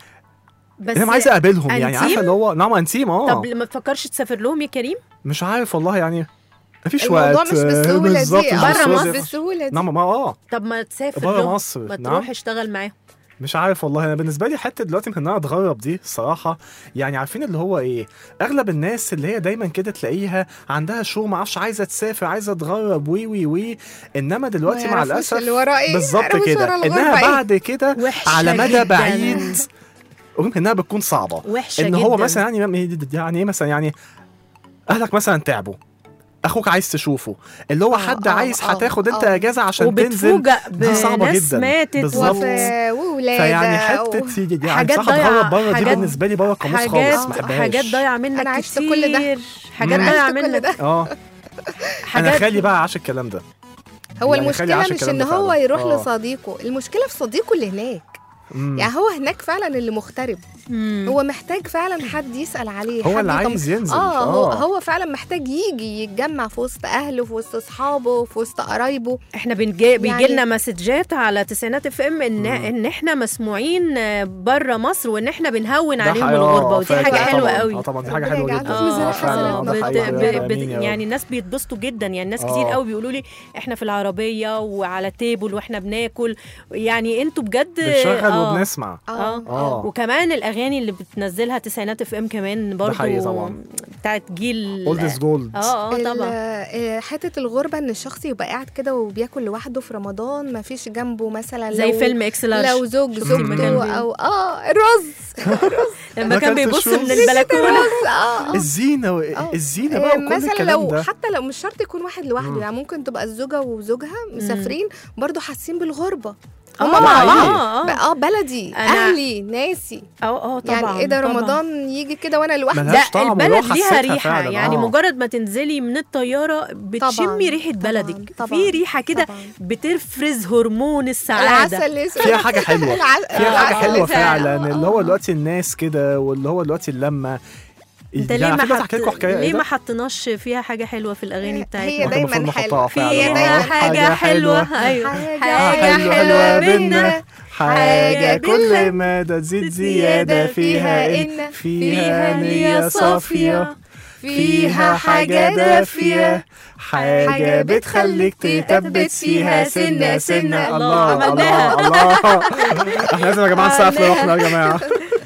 بس انا عايز اقابلهم يعني أنتيم؟ عارفه اللي هو نعم انتيم اه طب ما تفكرش تسافر لهم يا كريم مش عارف والله يعني مفيش الموضوع وقت مش بالسهوله بالظبط، دي مش برا آه، مصر. مش بالسهوله دي نعم ما اه طب ما تسافر بره لهم مصر ما نعم تروح اشتغل معاهم مش عارف والله انا بالنسبه لي حته دلوقتي ان انا اتغرب دي الصراحه يعني عارفين اللي هو ايه اغلب الناس اللي هي دايما كده تلاقيها عندها شو ما اعرفش عايزه تسافر عايزه تتغرب وي وي وي انما دلوقتي ما مع يعرفوش الاسف اللي وراه ايه بالظبط يعرفوش كده ورا الغربة انها إيه. بعد كده وحشة على مدى جداً. بعيد رغم انها بتكون صعبه وحشه ان هو جداً. مثلا يعني يعني ايه مثلا يعني اهلك مثلا تعبوا اخوك عايز تشوفه اللي هو آه، حد آه، عايز آه، هتاخد انت آه. اجازه عشان تنزل وبتفوجئ دي صعبة بناس جداً. ماتت بالظبط. وف- وولادة فيعني و- حته يعني حاجات بصراحه ضايعة، اتغرب بره دي حاجات- بالنسبه لي بره القاموس خالص ما حاجات بحبهاش حاجات ضايعه منك أنا عشت كتير كل ده. حاجات أنا ضايعه عشت كل منك ده. اه انا حاجات خالي بقى عاش الكلام ده هو يعني خلي المشكله عاش مش الكلام ان ده هو فعلاً. يروح آه. لصديقه المشكله في صديقه اللي هناك مم. يعني هو هناك فعلا اللي مغترب مم. هو محتاج فعلا حد يسال عليه هو حد اللي يطمن- عايز ينزل اه هو هو فعلا محتاج يجي يتجمع في وسط اهله في وسط اصحابه في وسط قرايبه احنا بنجي بيجي يعني- لنا مسجات على تسعينات اف ام ان مم. ان احنا مسموعين بره مصر وان احنا بنهون ده عليهم حقيقة، الغربه آه، ودي فعلاً حاجه طبعاً. حلوه طبعاً. قوي اه طبعا دي حاجه ربنا حلوه يجعله جدا في ميزان آه، فعلاً، الحسنات. آه، ده بت... حقيقة. ب... آمين بت... يا رب. يعني الناس بيتبسطوا جدا يعني الناس آه. كتير قوي بيقولوا لي احنا في العربيه وعلى تيبل واحنا بناكل يعني انتوا بجد بنشغل آه. وبنسمع اه اه وكمان الاغاني اللي بتنزلها تسعينات اف ام كمان برضو حقيقي طبعاً. بتاعت جيل اولدز جولد اه اه ال- طبعا آه، حته الغربه ان الشخص يبقى قاعد كده وبياكل لوحده في رمضان ما فيش جنبه مثلا زي لو فيلم اكس لارج لو زوج شفتي لما كان زوجته بي- او اه الرز لما ما كان أكلتش بيبص رز. من البلكونه الرز اه آه. الزينه و... آه. الزينه آه، بقى وكل مثلا الكلام لو ده حتى لو مش شرط يكون واحد لوحده مم. يعني ممكن تبقى الزوجه وزوجها مسافرين برضو حاسين بالغربه اه هما مع حقيقي. بعض اه اه اه بلدي أنا- اهلي ناسي اه اه طبعا يعني ايه ده طبعاً. رمضان يجي كده وانا لوحدي ملهاش ده طعم البلد والله ليها حسيتها ريحه فعلاً، يعني آه. مجرد ما تنزلي من الطياره بتشمي ريحه طبعاً، بلدك طبعاً، في ريحه كده طبعاً. بتفرز هرمون السعاده العسل الاسود فيها حاجه حلوه الع- فيها حاجه العسل حلوه الأسود. فعلا آه، اللي آه. هو دلوقتي الناس كده واللي هو دلوقتي اللمه انت يعني ليه على ما فكرة حط... أحكي لكم حكايه ليه إيه ما ده؟ حطيناش فيها حاجه حلوه في الاغاني بتاعتنا هي ممكن المفروض دايما نحطها حلوه فعلا. فيها آه، حاجه حلوه ايوه حاجة حلوة بينا حاجة كل كل ما ده تزيد زيادة فيها إن فيها نية صافية فيها حاجة دافية حاجة بتخليك تثبت فيها سنة سنة الله الله عملناها. الله احنا لازم يا جماعة نسقف لروحنا يا جماعة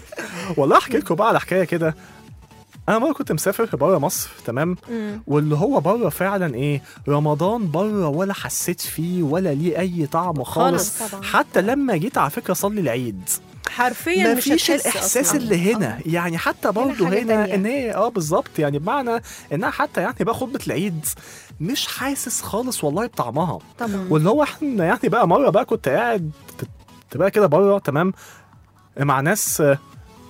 والله احكي لكم بقى على حكاية كده انا مرة كنت مسافر بره مصر تمام مم. واللي هو بره فعلا ايه رمضان بره ولا حسيت فيه ولا ليه اي طعم خالص, خالص طبعا. حتى لما جيت على فكره اصلي العيد حرفيا مش مفيش هتحس الاحساس أصلاً. اللي هنا يعني حتى برضه حاجة هنا تانية. ان هي اه بالظبط يعني بمعنى انها حتى يعني بقى خطبه العيد مش حاسس خالص والله بطعمها طبعا واللي هو احنا يعني بقى مره بقى كنت قاعد كنت بقى كده بره تمام مع ناس آه،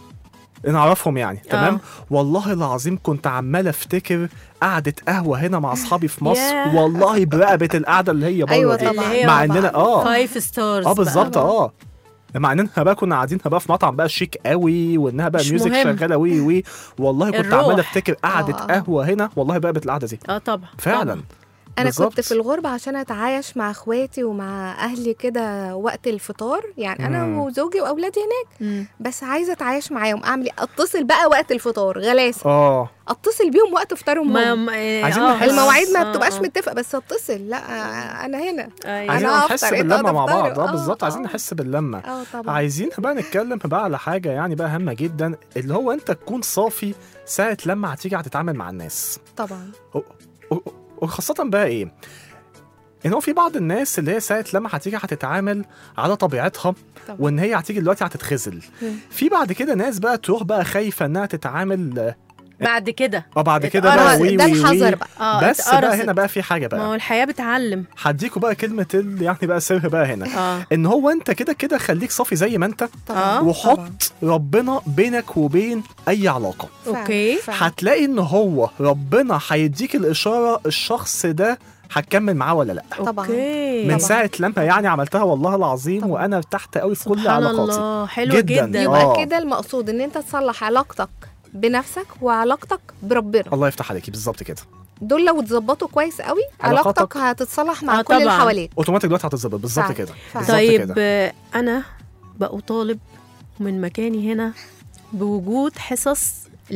نعرفهم يعني تمام آه. والله العظيم كنت عمال افتكر قعده قهوه هنا مع اصحابي في مصر ياه. والله برقبه القعده اللي هي بره أيوة دي اللي هي مع طبعاً. اننا اه فايف ستارز اه بالظبط اه مع اننا بقى كنا قاعدين بقى في مطعم بقى شيك قوي وانها بقى مش ميوزك مهم. شغاله وي وي والله كنت الروح. عمال افتكر قعده آه. قهوه هنا والله بقى القعده دي اه طبعا فعلا طبعاً. انا بالظبط. كنت في الغربه عشان اتعايش مع اخواتي ومع اهلي كده وقت الفطار يعني انا مم. وزوجي واولادي هناك مم. بس عايزه اتعايش معاهم اعمل ايه اتصل بقى وقت الفطار غلاسه اه اتصل بيهم وقت فطارهم ما هم. ما- عايزين آه، نحس- المواعيد ما آه، بتبقاش آه. متفقه بس اتصل لا انا هنا أيوة. عايزين أنا نحس هفطر، أنت باللمه مع هتفطروا. بعض اه آه، بالظبط عايزين آه. نحس باللمه اه طبعا عايزين بقى نتكلم بقى على حاجه يعني بقى هامه جدا اللي هو انت تكون صافي ساعه لما هتيجي هتتعامل مع الناس طبعا و- و- وخاصه بقى ايه ان هو في بعض الناس اللي هي ساعه لما هتيجي هتتعامل على طبيعتها طبعا. وان هي هتيجي دلوقتي هتتخزل مم. في بعد كده ناس بقى تروح بقى خايفه انها تتعامل بعد كده اه بعد كده اتقرص. بقى وي ده وي الحذر وي بقى اه بس بقى اتقرصت. هنا بقى في حاجه ما هو بقى الحياه بتعلم هديكوا بقى كلمه ال- يعني بقى سر بقى هنا اه ان هو انت كده كده خليك صافي زي ما انت طبعا آه. طبعاً. وحط ربنا بينك وبين اي علاقه فعلاً، أوكي. فعلاً. هتلاقي ان هو ربنا هيديك الاشاره الشخص ده هتكمل معاه ولا لا طبعاً. اوكي من طبعاً. ساعه لما يعني عملتها والله العظيم طبعاً. وانا ارتحت قوي في كل سبحان علاقاتي الله حلوه جداً. جدا, يبقى- يبقى آه. كده المقصود ان انت تصلح علاقتك بنفسك وعلاقتك بربنا الله يفتح عليكي بالظبط كده دول لو اتظبطوا كويس قوي علاقاتك- علاقتك هتتصلح مع آه كل اللي طبعاً. حواليك اوتوماتيك دلوقتي هتتظبط بالظبط فعلاً. كده فعلاً. بالظبط طيب كده آه، انا بطالب من مكاني هنا بوجود حصص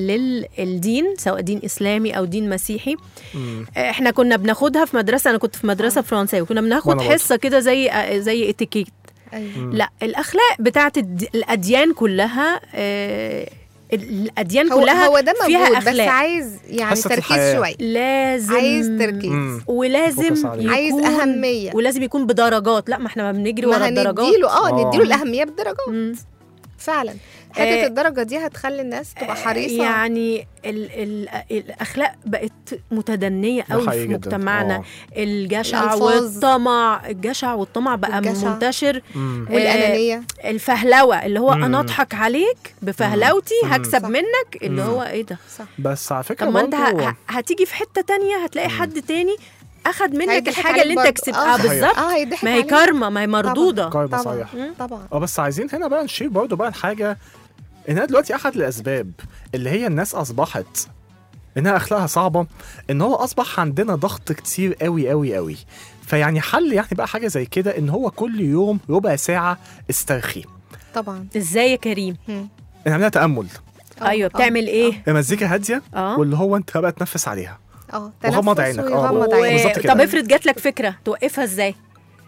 للدين سواء دين اسلامي او دين مسيحي مم. احنا كنا بناخدها في مدرسه انا كنت في مدرسه فرنساوي كنا بناخد وأنا برضه. حصه كده زي زي اتيكيت ايوه مم. لا الاخلاق بتاعت الد- الاديان كلها آه، الاديان هو كلها هو ده فيها موجود بس أخلاق. عايز يعني حاسة تركيز الحياة. شويه لازم عايز تركيز مم. فوكس ولازم عليه. يكون عايز أهمية. ولازم يكون بدرجات لا ما احنا ما بنجري ورا ما الدرجات هنديله اه آه. نديله الاهميه بالدرجات مم. فعلا حته آه، الدرجه دي هتخلي الناس تبقى حريصه يعني ال ال الاخلاق بقت متدنيه ده قوي حقيقي في جدا. مجتمعنا آه. الجشع الألفاظ. والطمع الجشع والطمع بقى والجشع. منتشر مم. والانانيه الفهلوه اللي هو مم. انا اضحك عليك بفهلوتي مم. هكسب صح. منك اللي مم. هو ايه ده صح بس على فكره طب ما انت برضه- ه- ه- هتيجي في حته تانية هتلاقي حد تاني اخد منك هيضحك الحاجه عليك اللي انت برضه. كسبتها آه. بالظبط اه هيضحك ما هي عليك. كارما ما هي مردوده كارما طبعا صحيح طبعا اه بس عايزين هنا بقى نشير برضه بقى الحاجه انها دلوقتي احد الاسباب اللي هي الناس اصبحت انها اخلاقها صعبه ان هو اصبح عندنا ضغط كتير قوي قوي قوي فيعني حل يعني بقى حاجه زي كده ان هو كل يوم ربع ساعه استرخي طبعا ازاي يا كريم مم. نعملها تامل آه، ايوه آه، بتعمل ايه مزيكا هاديه اه واللي هو انت بقى تنفس عليها اه وغمض تنفس عينك، آه. ويغمض و- عينك بالظبط كده. طب افرض جات لك فكره توقفها ازاي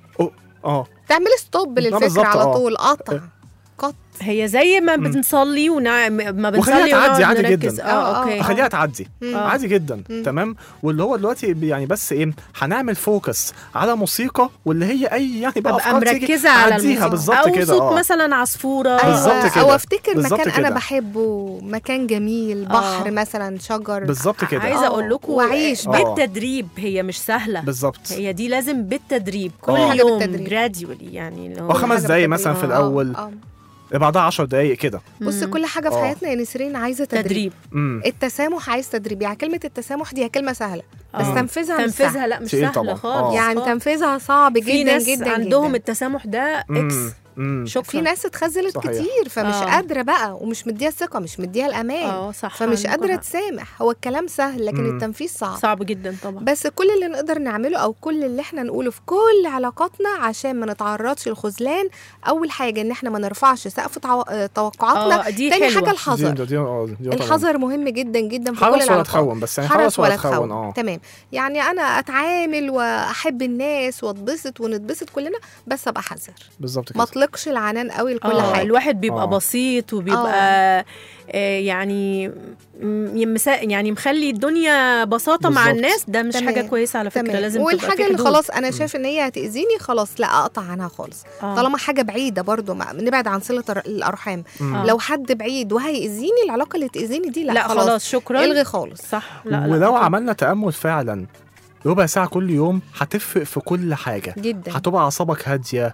اه تعمل ستوب للفكره بالظبط، على آه. طول قطع قط هي زي ما مم. بنصلي ونع... ما بنصلي وخليها تعدي ونقعد عادي نركز. جدا. اه آه، اوكي آه. خليها تعدي مم. آه. عادي جدا مم. تمام واللي هو دلوقتي يعني بس ايه هنعمل فوكس على موسيقى واللي هي اي يعني بقى ابقى افكار تيجي مركزه على عديها الموسيقى بالظبط او كده صوت اه مثلا عصفوره بالظبط أيوة، كده. او افتكر بالظبط مكان انا كده. بحبه مكان جميل بحر مثلا شجر بالظبط كده عايزه آه، اقول لكم وعيش بقى. بالتدريب هي مش سهله بالظبط هي دي لازم بالتدريب كل آه. حاجة يوم بالتدريب. جراديولي يعني اللي هو وخمس حاجة دقايق بالتدريب. مثلا في آه، الاول آه. بعدها 10 دقايق كده بص مم. كل حاجه في آه. حياتنا يا نسرين عايزه تدريب, تدريب امم التسامح عايز تدريب يعني كلمه التسامح دي هي كلمه سهله بس آه. تنفيذها مش سهل تنفيذها لا مش تقيل سهله طبعاً. خالص آه. يعني خالص. تنفيذها صعب في جدا ناس جدا عندهم جدا. التسامح ده امم اكس امم شكرا في ناس اتخذلت صحيح. كتير فمش آه. قادره بقى ومش مديها الثقه مش مديها الامان اه صح فمش عندكم قادره حق. تسامح هو الكلام سهل لكن مم. التنفيذ صعب صعب جدا طبعا بس كل اللي نقدر نعمله او كل اللي احنا نقوله في كل علاقاتنا عشان ما نتعرضش للخذلان اول حاجه ان احنا ما نرفعش سقف تعو... آه، توقعاتنا اه دي تاني حلوه حاجه الحذر دي دي اه دي طبعاً. الحذر مهم جدا جدا في كل حرص ولا العلاقات تخون بس يعني حرص حرص ولا ولا تخون تخون اه تمام يعني انا اتعامل واحب الناس واتبسط ونتبسط كلنا بس ابقى حذر بالظبط ما كده اطلقش العنان قوي لكل اه حاجه الواحد بيبقى آه. بسيط وبيبقى آه يعني م- يمسا يعني مخلي الدنيا بساطه مع بالظبط. الناس ده مش تمام. حاجه كويسه على فكره تمام لازم تبقى والحاجه في اللي حدود. خلاص انا شايف ان هي هتاذيني خلاص لا اقطع عنها خالص آه. طالما حاجه بعيده برضو ما نبعد عن صله الر- الارحام مم. آه. لو حد بعيد وهيأذيني العلاقه اللي تأذيني دي لا, لا خلاص شكرا الغي خالص صح لا لا ولو طبعاً. عملنا تامل فعلا ربع ساعه كل يوم هتفرق في كل حاجه جدا هتبقى اعصابك هاديه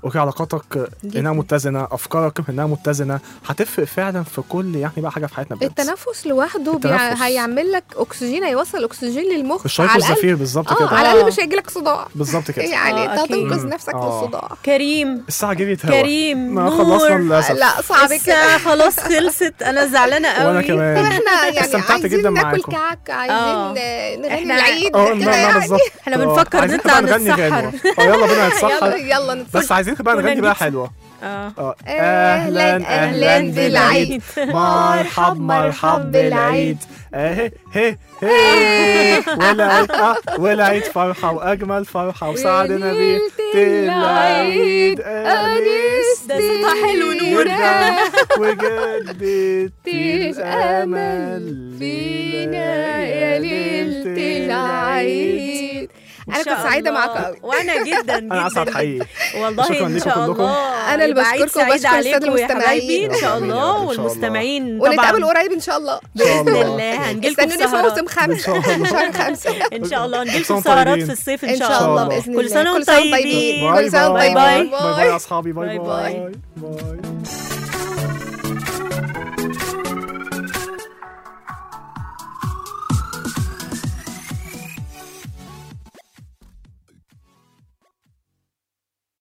اوكي علاقاتك جداً. انها متزنه افكارك انها متزنه هتفرق فعلا في كل يعني بقى حاجه في حياتنا بجد التنفس لوحده بيع... التنفس. هيعمل لك اكسجين هيوصل اكسجين للمخ الشيق على الأقل- والزفير بالظبط اه كده على آه. الاقل مش هيجي لك صداع بالظبط كده يعني آه، انت أكيد. هتنقذ نفسك من آه. الصداع كريم الساعه جريت هوا كريم ما نور خلصنا للاسف لا صعب كده الساعة خلاص خلصت أنا زعلانة قوي وانا كمان احنا يعني استمتعت عايزين جدا ناكل معاكم. كعك آه. عايزين آه، نغني إحنا- العيد اه كده لا لا يعني بالظبط إحنا آه. بنفكر عايزين نطلع بقى نغني نتسحر. غنوة. اه يلا بينا يلا نتسحر يلا نتفرج بس عايزين بقى كنا نغني بقى نجيب- حلوه اه اه أهلاً، أهلاً بالعيد. مرحب مرحب بالعيد اهي هي هي والعيد اه والعيد فرحه واجمل فرحه وسعدنا بيه العيد انست ده صوتها حلو نور جدا وجدت مفيش الامل فينا يا ليلة العيد إن انا شاء كنت سعيده الله. معاكم قوي وانا جدا انا اسعد جدا حقيقي والله شكراً ان ليكم شاء كلكم. الله أنا اللي يبقى عيد بشكركم سعيد وبشكر السادة عليكم يا المستمعين. حبايبي ان شاء ربنا الله يبارك إن شاء الله. والمستمعين ونتقابل طبعا قريب ان شاء الله شاء باذن الله. الله هنجيلكم استنوني في سهرات موسم خمسة إن شاء الله. شهر خمسة ان شاء الله كل نجيلكم سنة سهرات طيبين. في الصيف ان ان شاء الله الله. باذن كل الله سنه كل وانتم سنة وانتم طيبين كل سنة باي وانتم باي طيبين باي باي يا اصحابي باي باي باي باي. باي